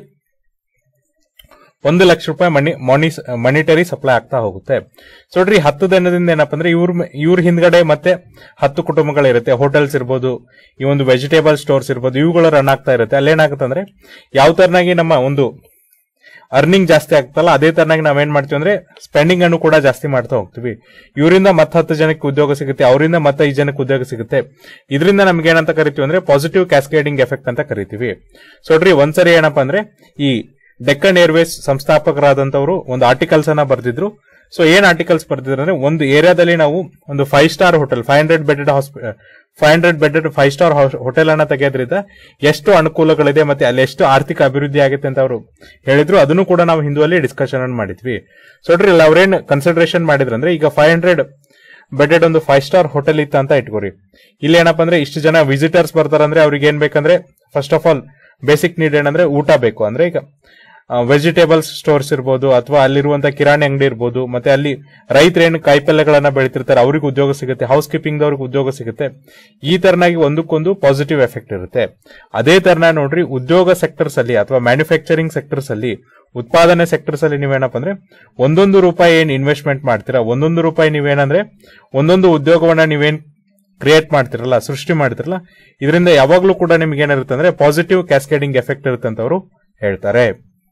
ಒಂದು ಲಕ್ಷ ರೂಪಾಯಿ ಮನಿ ಮನಿ ಮನಿಟರಿ ಸಪ್ಲೈ ಆಗ್ತಾ ಹೋಗುತ್ತೆ ಸೊ ನೋಡ್ರಿ ಈ ಹತ್ತು ದಿನದಿಂದ ಏನಪ್ಪ ಅಂದ್ರೆ ಇವ್ರ ಇವ್ರ ಹಿಂದ್ಗಡೆ ಮತ್ತೆ ಹತ್ತು ಕುಟುಂಬಗಳಿರುತ್ತೆ ಹೋಟೆಲ್ಸ್ ಇರ್ಬೋದು ಈ ಒಂದು ವೆಜಿಟೇಬಲ್ ಸ್ಟೋರ್ಸ್ ಇರ್ಬೋದು ಇವುಗಳು ರನ್ ಆಗ್ತಾ ಇರುತ್ತೆ ಅಲ್ಲೇನಾಗುತ್ತೆ ಅಂದ್ರೆ ಯಾವ ತರನಾಗಿ ನಮ್ಮ ಒಂದು ಅರ್ನಿಂಗ್ ಜಾಸ್ತಿ ಆಗ್ತಲ್ಲ ಅದೇ ತರನಾಗಿ ನಾವೇನ್ ಮಾಡ್ತೀವಿ ಅಂದ್ರೆ ಸ್ಪೆಂಡಿಂಗ್ ಅನ್ನು ಕೂಡ ಜಾಸ್ತಿ ಮಾಡ್ತಾ ಹೋಗ್ತೀವಿ ಇವರಿಂದ ಮತ್ತೆ ಹತ್ತು ಜನಕ್ಕೆ ಉದ್ಯೋಗ ಸಿಗುತ್ತೆ ಅವರಿಂದ ಮತ್ತೆ ಐದು ಜನಕ್ಕೆ ಉದ್ಯೋಗ ಸಿಗುತ್ತೆ ಇದರಿಂದ ನಮ್ಗೆ ಏನಂತ ಕರಿತೀವಿ ಅಂದ್ರೆ ಪಾಸಿಟಿವ್ ಕ್ಯಾಸ್ಕೇಡಿಂಗ್ ಎಫೆಕ್ಟ್ ಅಂತ ಕರಿತೀವಿ ಸೊ ನೋಡ್ರಿ ಒಂದ್ಸರಿ ಏನಪ್ಪಾ ಅಂದ್ರೆ ಈ ಡೆಕ್ಕನ್ ಏರ್ವೇಸ್ ಸಂಸ್ಥಾಪಕರಾದಂತವರು ಒಂದು ಆರ್ಟಿಕಲ್ಸ್ ಅನ್ನ ಬರೆದಿದ್ರು ಸೊ ಏನ್ ಆರ್ಟಿಕಲ್ಸ್ ಬರ್ತಿದ್ರು ಅಂದ್ರೆ ಒಂದು ಏರಿಯಾದಲ್ಲಿ ನಾವು ಒಂದು five star hotel five hundred bedded five hundred bedded five star hotel ಅನ್ನ ತೆಗೆಯೋದ್ರಿಂದ ಎಷ್ಟು ಅನುಕೂಲಗಳಿದೆ ಮತ್ತೆ ಅಲ್ಲಿ ಎಷ್ಟು ಆರ್ಥಿಕ ಅಭಿವೃದ್ಧಿ ಆಗುತ್ತೆ ಅಂತ ಅವರು ಹೇಳಿದ್ರು ಅದನ್ನು ಕೂಡ ನಾವು ಹಿಂದುವಲ್ಲಿ ಡಿಸ್ಕಷನ್ ಅನ್ನು ಮಾಡಿದ್ವಿ ಸೊ ನೋಡ್ರಿ ಇಲ್ಲಿ ಅವ್ರೇನ್ ಕನ್ಸಿಡರೇಷನ್ ಮಾಡಿದ್ರು ಅಂದ್ರೆ ಈಗ ಫೈವ್ ಹಂಡ್ರೆಡ್ ಬೆಡೆಡ್ ಒಂದು ಫೈವ್ ಸ್ಟಾರ್ ಹೋಟೆಲ್ ಇತ್ತು ಅಂತ ಇಟ್ಕೋರಿ ಇಲ್ಲಿ ಏನಪ್ಪಾ ಅಂದ್ರೆ ಇಷ್ಟು ಜನ ವಿಸಿಟರ್ಸ್ ಬರ್ತಾರಂದ್ರೆ ಅವ್ರಿಗೆ ಏನ್ ಬೇಕಂದ್ರೆ first of all basic need ಏನಂದ್ರೆ ಊಟ ಬೇಕು ಅಂದ್ರೆ ಈಗ ವೆಜಿಟೇಬಲ್ಸ್ ಸ್ಟೋರ್ಸ್ ಇರ್ಬೋದು ಅಥವಾ ಅಲ್ಲಿರುವಂತ ಕಿರಾಣಿ ಅಂಗಡಿ ಇರ್ಬೋದು ಮತ್ತೆ ಅಲ್ಲಿ ರೈತರು ಏನು ಕಾಯಿಪಲ್ಯಗಳನ್ನ ಬೆಳಿತಿರ್ತಾರೆ ಅವ್ರಿಗೆ ಉದ್ಯೋಗ ಸಿಗುತ್ತೆ ಹೌಸ್ ಕೀಪಿಂಗ್ ದವ್ರಿಗೆ ಉದ್ಯೋಗ ಸಿಗುತ್ತೆ ಈ ತರನಾಗಿ ಒಂದಕ್ಕೊಂದು ಪಾಸಿಟಿವ್ ಎಫೆಕ್ಟ್ ಇರುತ್ತೆ ಅದೇ ತರನ ನೋಡ್ರಿ ಉದ್ಯೋಗ ಸೆಕ್ಟರ್ಸ್ ಅಲ್ಲಿ ಅಥವಾ ಮ್ಯಾನುಫ್ಯಾಕ್ಚರಿಂಗ್ ಸೆಕ್ಟರ್ಸ್ ಅಲ್ಲಿ ಉತ್ಪಾದನೆ ಸೆಕ್ಟರ್ಸ್ ಅಲ್ಲಿ ನೀವೇನಪ್ಪ ಅಂದ್ರೆ ಒಂದೊಂದು ರೂಪಾಯಿ ಏನ್ ಇನ್ವೆಸ್ಟ್ಮೆಂಟ್ ಮಾಡ್ತೀರಾ ಒಂದೊಂದು ರೂಪಾಯಿ ನೀವೇನಂದ್ರೆ ಒಂದೊಂದು ಉದ್ಯೋಗವನ್ನ ನೀವೇನ್ ಕ್ರಿಯೇಟ್ ಮಾಡ್ತಿರಲ್ಲ ಸೃಷ್ಟಿ ಮಾಡ್ತಿರಲ್ಲ ಇದರಿಂದ ಯಾವಾಗ್ಲೂ ಕೂಡ ನಿಮ್ಗೆ ಏನಿರುತ್ತೆ ಅಂದ್ರೆ ಪಾಸಿಟಿವ್ ಕ್ಯಾಸ್ಕೇಡಿಂಗ್ ಎಫೆಕ್ಟ್ ಇರುತ್ತೆ ಅಂತ ಅವರು ಹೇಳ್ತಾರೆ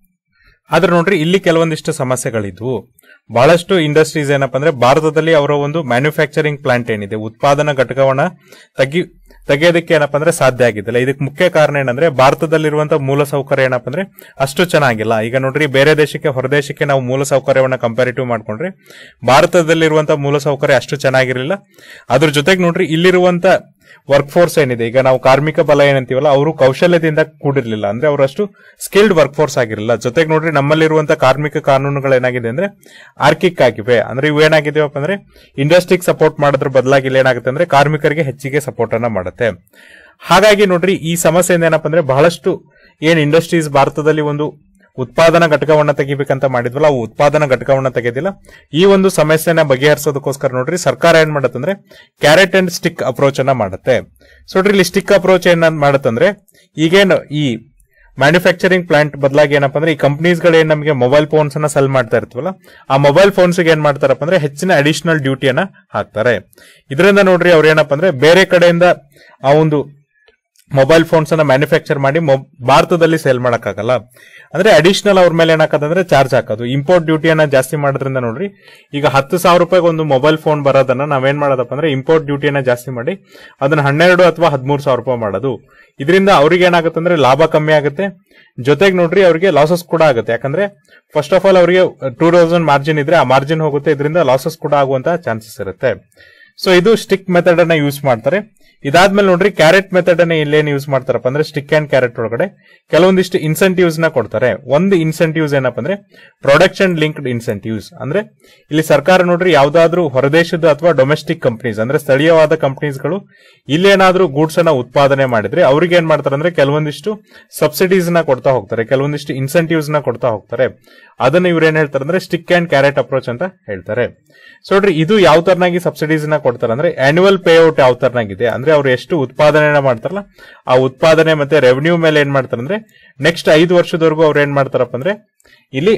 ಆದ್ರೆ ನೋಡ್ರಿ ಇಲ್ಲಿ ಕೆಲವೊಂದಿಷ್ಟು ಸಮಸ್ಯೆಗಳಿದ್ವು ಬಹಳಷ್ಟು ಇಂಡಸ್ಟ್ರೀಸ್ ಏನಪ್ಪಾ ಅಂದ್ರೆ ಭಾರತದಲ್ಲಿ ಅವರ ಒಂದು ಮ್ಯಾನುಫ್ಯಾಕ್ಚರಿಂಗ್ ಪ್ಲಾಂಟ್ ಏನಿದೆ ಉತ್ಪಾದನಾ ಘಟಕವನ್ನ ತೆಗಿ ತೆಗೆಯೋದಕ್ಕೆ ಏನಪ್ಪಾ ಅಂದ್ರೆ ಸಾಧ್ಯ ಆಗಿದ್ದಿಲ್ಲ ಇದಕ್ಕೆ ಮುಖ್ಯ ಕಾರಣ ಏನಂದ್ರೆ ಭಾರತದಲ್ಲಿರುವಂತಹ ಮೂಲ ಸೌಕರ್ಯ ಏನಪ್ಪಾ ಅಂದ್ರೆ ಅಷ್ಟು ಚೆನ್ನಾಗಿಲ್ಲ ಈಗ ನೋಡ್ರಿ ಬೇರೆ ದೇಶಕ್ಕೆ ಹೊರದೇಶಕ್ಕೆ ನಾವು ಮೂಲ ಸೌಕರ್ಯವನ್ನ ಕಂಪ್ಯಾರಿಟಿವ್ ಮಾಡ್ಕೊಂಡ್ರೆ ಭಾರತದಲ್ಲಿರುವಂತಹ ಮೂಲ ಸೌಕರ್ಯ ಅಷ್ಟು ಚೆನ್ನಾಗಿರಲಿಲ್ಲ ಅದ್ರ ಜೊತೆಗೆ ನೋಡ್ರಿ ಇಲ್ಲಿರುವಂತ ವರ್ಕ್ ಫೋರ್ಸ್ ಏನಿದೆ ಈಗ ನಾವು ಕಾರ್ಮಿಕ ಬಲ ಏನಂತೀವಲ್ಲ ಅವರು ಕೌಶಲ್ಯದಿಂದ ಕೂಡಿರ್ಲಿಲ್ಲ ಅಂದ್ರೆ ಅವರಷ್ಟು ಸ್ಕಿಲ್ಡ್ ವರ್ಕ್ ಫೋರ್ಸ್ ಆಗಿರಲಿಲ್ಲ ಜೊತೆಗೆ ನೋಡ್ರಿ ನಮ್ಮಲ್ಲಿರುವಂತ ಕಾರ್ಮಿಕ ಕಾನೂನುಗಳು ಏನಾಗಿದೆ ಅಂದ್ರೆ ಆರ್ಕಿಕ್ ಆಗಿವೆ ಅಂದ್ರೆ ಇವು ಏನಾಗಿದೆಯಪ್ಪ ಅಂದ್ರೆ ಇಂಡಸ್ಟ್ರಿಗೆ ಸಪೋರ್ಟ್ ಮಾಡೋದ್ರ ಬದಲಾಗಿ ಇಲ್ಲಿ ಏನಾಗುತ್ತೆ ಅಂದ್ರೆ ಕಾರ್ಮಿಕರಿಗೆ ಹೆಚ್ಚಿಗೆ ಸಪೋರ್ಟ್ ಅನ್ನ ಮಾಡುತ್ತೆ ಹಾಗಾಗಿ ನೋಡ್ರಿ ಈ ಸಮಸ್ಯೆಯಿಂದ ಏನಪ್ಪಾ ಅಂದ್ರೆ ಬಹಳಷ್ಟು ಏನ್ ಇಂಡಸ್ಟ್ರೀಸ್ ಭಾರತದಲ್ಲಿ ಒಂದು ಉತ್ಪಾದನಾ ಘಟಕವನ್ನ ತೆಗಿಬೇಕಂತ ಮಾಡಿದ್ವಲ್ಲ ಅವು ಉತ್ಪಾದನಾ ಘಟಕವನ್ನ ತೆಗೆದಿಲ್ಲ ಈ ಒಂದು ಸಮಸ್ಯೆನ ಬಗೆಹರಿಸೋದಕ್ಕೋಸ್ಕರ ನೋಡ್ರಿ ಸರ್ಕಾರ ಏನ್ ಮಾಡತ್ತಂದ್ರೆ ಕ್ಯಾರೆಟ್ ಅಂಡ್ ಸ್ಟಿಕ್ ಅಪ್ರೋಚ್ ಅನ್ನ ಮಾಡುತ್ತೆ ಸೊ ನೋಡ್ರಿ ಇಲ್ಲಿ ಸ್ಟಿಕ್ ಅಪ್ರೋಚ್ ಏನ್ ಮಾಡತ್ತಂದ್ರೆ ಈಗೇನು ಈ ಮ್ಯಾನುಫ್ಯಾಕ್ಚರಿಂಗ್ ಪ್ಲಾಂಟ್ ಬದಲಾಗಿ ಏನಪ್ಪಾ ಅಂದ್ರೆ ಈ ಕಂಪನೀಸ್ ಗಳು ಏನ್ ನಮಗೆ ಮೊಬೈಲ್ ಫೋನ್ಸ್ ಅನ್ನ ಸೆಲ್ ಮಾಡ್ತಾ ಇರ್ತೀವಲ್ಲ ಆ ಮೊಬೈಲ್ ಫೋನ್ಸ್ ಏನ್ ಮಾಡ್ತಾರಪ್ಪ ಅಂದ್ರೆ ಹೆಚ್ಚಿನ ಅಡಿಷನಲ್ ಡ್ಯೂಟಿಯನ್ನ ಹಾಕ್ತಾರೆ ಇದರಿಂದ ನೋಡ್ರಿ ಅವ್ರು ಏನಪ್ಪಾ ಅಂದ್ರೆ ಬೇರೆ ಕಡೆಯಿಂದ ಆ ಒಂದು ಮೊಬೈಲ್ ಫೋನ್ಸ್ ಅನ್ನ ಮ್ಯಾನುಫ್ಯಾಕ್ಚರ್ ಮಾಡಿ ಮೊಬ್- ಭಾರತದಲ್ಲಿ ಸೇಲ್ ಮಾಡಕ್ಕಾಗಲ್ಲ ಅಂದ್ರೆ ಅಡಿಷನಲ್ ಅವ್ರ ಮೇಲೆ ಏನಾಕದಂದ್ರೆ ಚಾರ್ಜ್ ಹಾಕೋದು ಇಂಪೋರ್ಟ್ ಡ್ಯೂಟಿಯನ್ನ ಜಾಸ್ತಿ ಮಾಡೋದ್ರಿಂದ ನೋಡ್ರಿ ಈಗ ಹತ್ತು ಸಾವಿರ ರೂಪಾಯಿಗೆ ಒಂದು ಮೊಬೈಲ್ ಫೋನ್ ಬರೋದನ್ನ ನಾವೇನ್ ಮಾಡೋದಪ್ಪ ಅಂದ್ರೆ ಇಂಪೋರ್ಟ್ ಡ್ಯೂಟಿಯನ್ನ ಜಾಸ್ತಿ ಮಾಡಿ ಅದನ್ನ ಹನ್ನೆರಡು ಅಥವಾ ಹದಿಮೂರು ಸಾವಿರ ರೂಪಾಯಿ ಮಾಡೋದು ಇದರಿಂದ ಅವ್ರಿಗೆ ಏನಾಗುತ್ತೆ ಅಂದ್ರೆ ಲಾಭ ಕಮ್ಮಿ ಆಗುತ್ತೆ ಜೊತೆಗೆ ನೋಡ್ರಿ ಅವ್ರಿಗೆ ಲಾಸಸ್ ಕೂಡ ಆಗುತ್ತೆ ಯಾಕಂದ್ರೆ ಫಸ್ಟ್ ಆಫ್ ಆಲ್ ಅವರಿಗೆ ಟೂ ತೌಸಂಡ್ ಮಾರ್ಜಿನ್ ಇದ್ರೆ ಆ ಮಾರ್ಜಿನ್ ಹೋಗುತ್ತೆ ಇದರಿಂದ ಲಾಸಸ್ ಕೂಡ ಆಗುವಂತ ಚಾನ್ಸಸ್ ಇರುತ್ತೆ ಸೊ ಇದು ಸ್ಟಿಕ್ ಮೆಥಡ್ ಅನ್ನ ಯೂಸ್ ಮಾಡ್ತಾರೆ ಇದಾದ್ಮೇಲೆ ನೋಡ್ರಿ ಕ್ಯಾರೆಟ್ ಮೆಥಡ್ ಅನ್ನ ಇಲ್ಲೇನ್ ಯೂಸ್ ಮಾಡ್ತಾರಪ್ಪ ಅಂದ್ರೆ ಸ್ಟಿಕ್ ಅಂಡ್ ಕ್ಯಾರೆಟ್ ಒಳಗಡೆ ಕೆಲವೊಂದಿಷ್ಟು ಇನ್ಸೆಂಟಿವ್ಸ್ ನ ಕೊಡ್ತಾರೆ ಒಂದು ಇನ್ಸೆಂಟಿವ್ಸ್ ಏನಪ್ಪ ಅಂದ್ರೆ ಪ್ರೊಡಕ್ಷನ್ ಲಿಂಕ್ಡ್ ಇನ್ಸೆಂಟಿವ್ಸ್ ಅಂದ್ರೆ ಇಲ್ಲಿ ಸರ್ಕಾರ ನೋಡ್ರಿ ಯಾವ್ದಾದ್ರು ಹೊರದೇಶದ ಅಥವಾ ಡೊಮೆಸ್ಟಿಕ್ ಕಂಪನೀಸ್ ಅಂದ್ರೆ ಸ್ಥಳೀಯವಾದ ಕಂಪನೀಸ್ಗಳು ಇಲ್ಲೇನಾದ್ರೂ ಗೂಡ್ಸ್ ಅನ್ನ ಉತ್ಪಾದನೆ ಮಾಡಿದ್ರೆ ಅವ್ರಿಗೆ ಏನ್ ಮಾಡ್ತಾರೆ ಅಂದ್ರೆ ಕೆಲವೊಂದಿಷ್ಟು ಸಬ್ಸಿಡೀಸ್ ನ ಕೊಡ್ತಾ ಹೋಗ್ತಾರೆ ಕೆಲವೊಂದಿಷ್ಟು ಇನ್ಸೆಂಟಿವ್ಸ್ ನ ಕೊಡ್ತಾ ಹೋಗ್ತಾರೆ ಅದನ್ನ ಇವ್ರು ಏನ್ ಹೇಳ್ತಾರೆ ಅಂದ್ರೆ ಸ್ಟಿಕ್ ಅಂಡ್ ಕ್ಯಾರೆಟ್ ಅಪ್ರೋಚ್ ಅಂತ ಹೇಳ್ತಾರೆ ಸೊ ನೋಡ್ರಿ ಇದು ಯಾವ ತರನಾಗಿ ಸಬ್ಸಿಡೀಸ್ ನ ಕೊಡ್ತಾರೆ ಅಂದ್ರೆ ಆನ್ಯುವಲ್ ಪೇಔಟ್ ಯಾವ ತರನಾಗಿದೆ ಅಂದ್ರೆ ಅವ್ರು ಎಷ್ಟು ಉತ್ಪಾದನೆ ಮಾಡ್ತಾರಲ್ಲ ಆ ಉತ್ಪಾದನೆ ಮತ್ತೆ ರೆವೆನ್ಯೂ ಮೇಲೆ ಏನ್ ಮಾಡ್ತಾರೆ ಅಂದ್ರೆ ನೆಕ್ಸ್ಟ್ ಐದು ವರ್ಷದವರೆಗೂ ಅವ್ರು ಏನ್ ಮಾಡ್ತಾರಪ್ಪ ಅಂದ್ರೆ ಇಲ್ಲಿ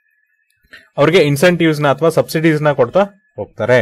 ಅವ್ರಿಗೆ ಇನ್ಸೆಂಟಿವ್ಸ್ ನ ಅಥವಾ ಸಬ್ಸಿಡೀಸ್ ನ ಕೊಡ್ತಾ ಹೋಗ್ತಾರೆ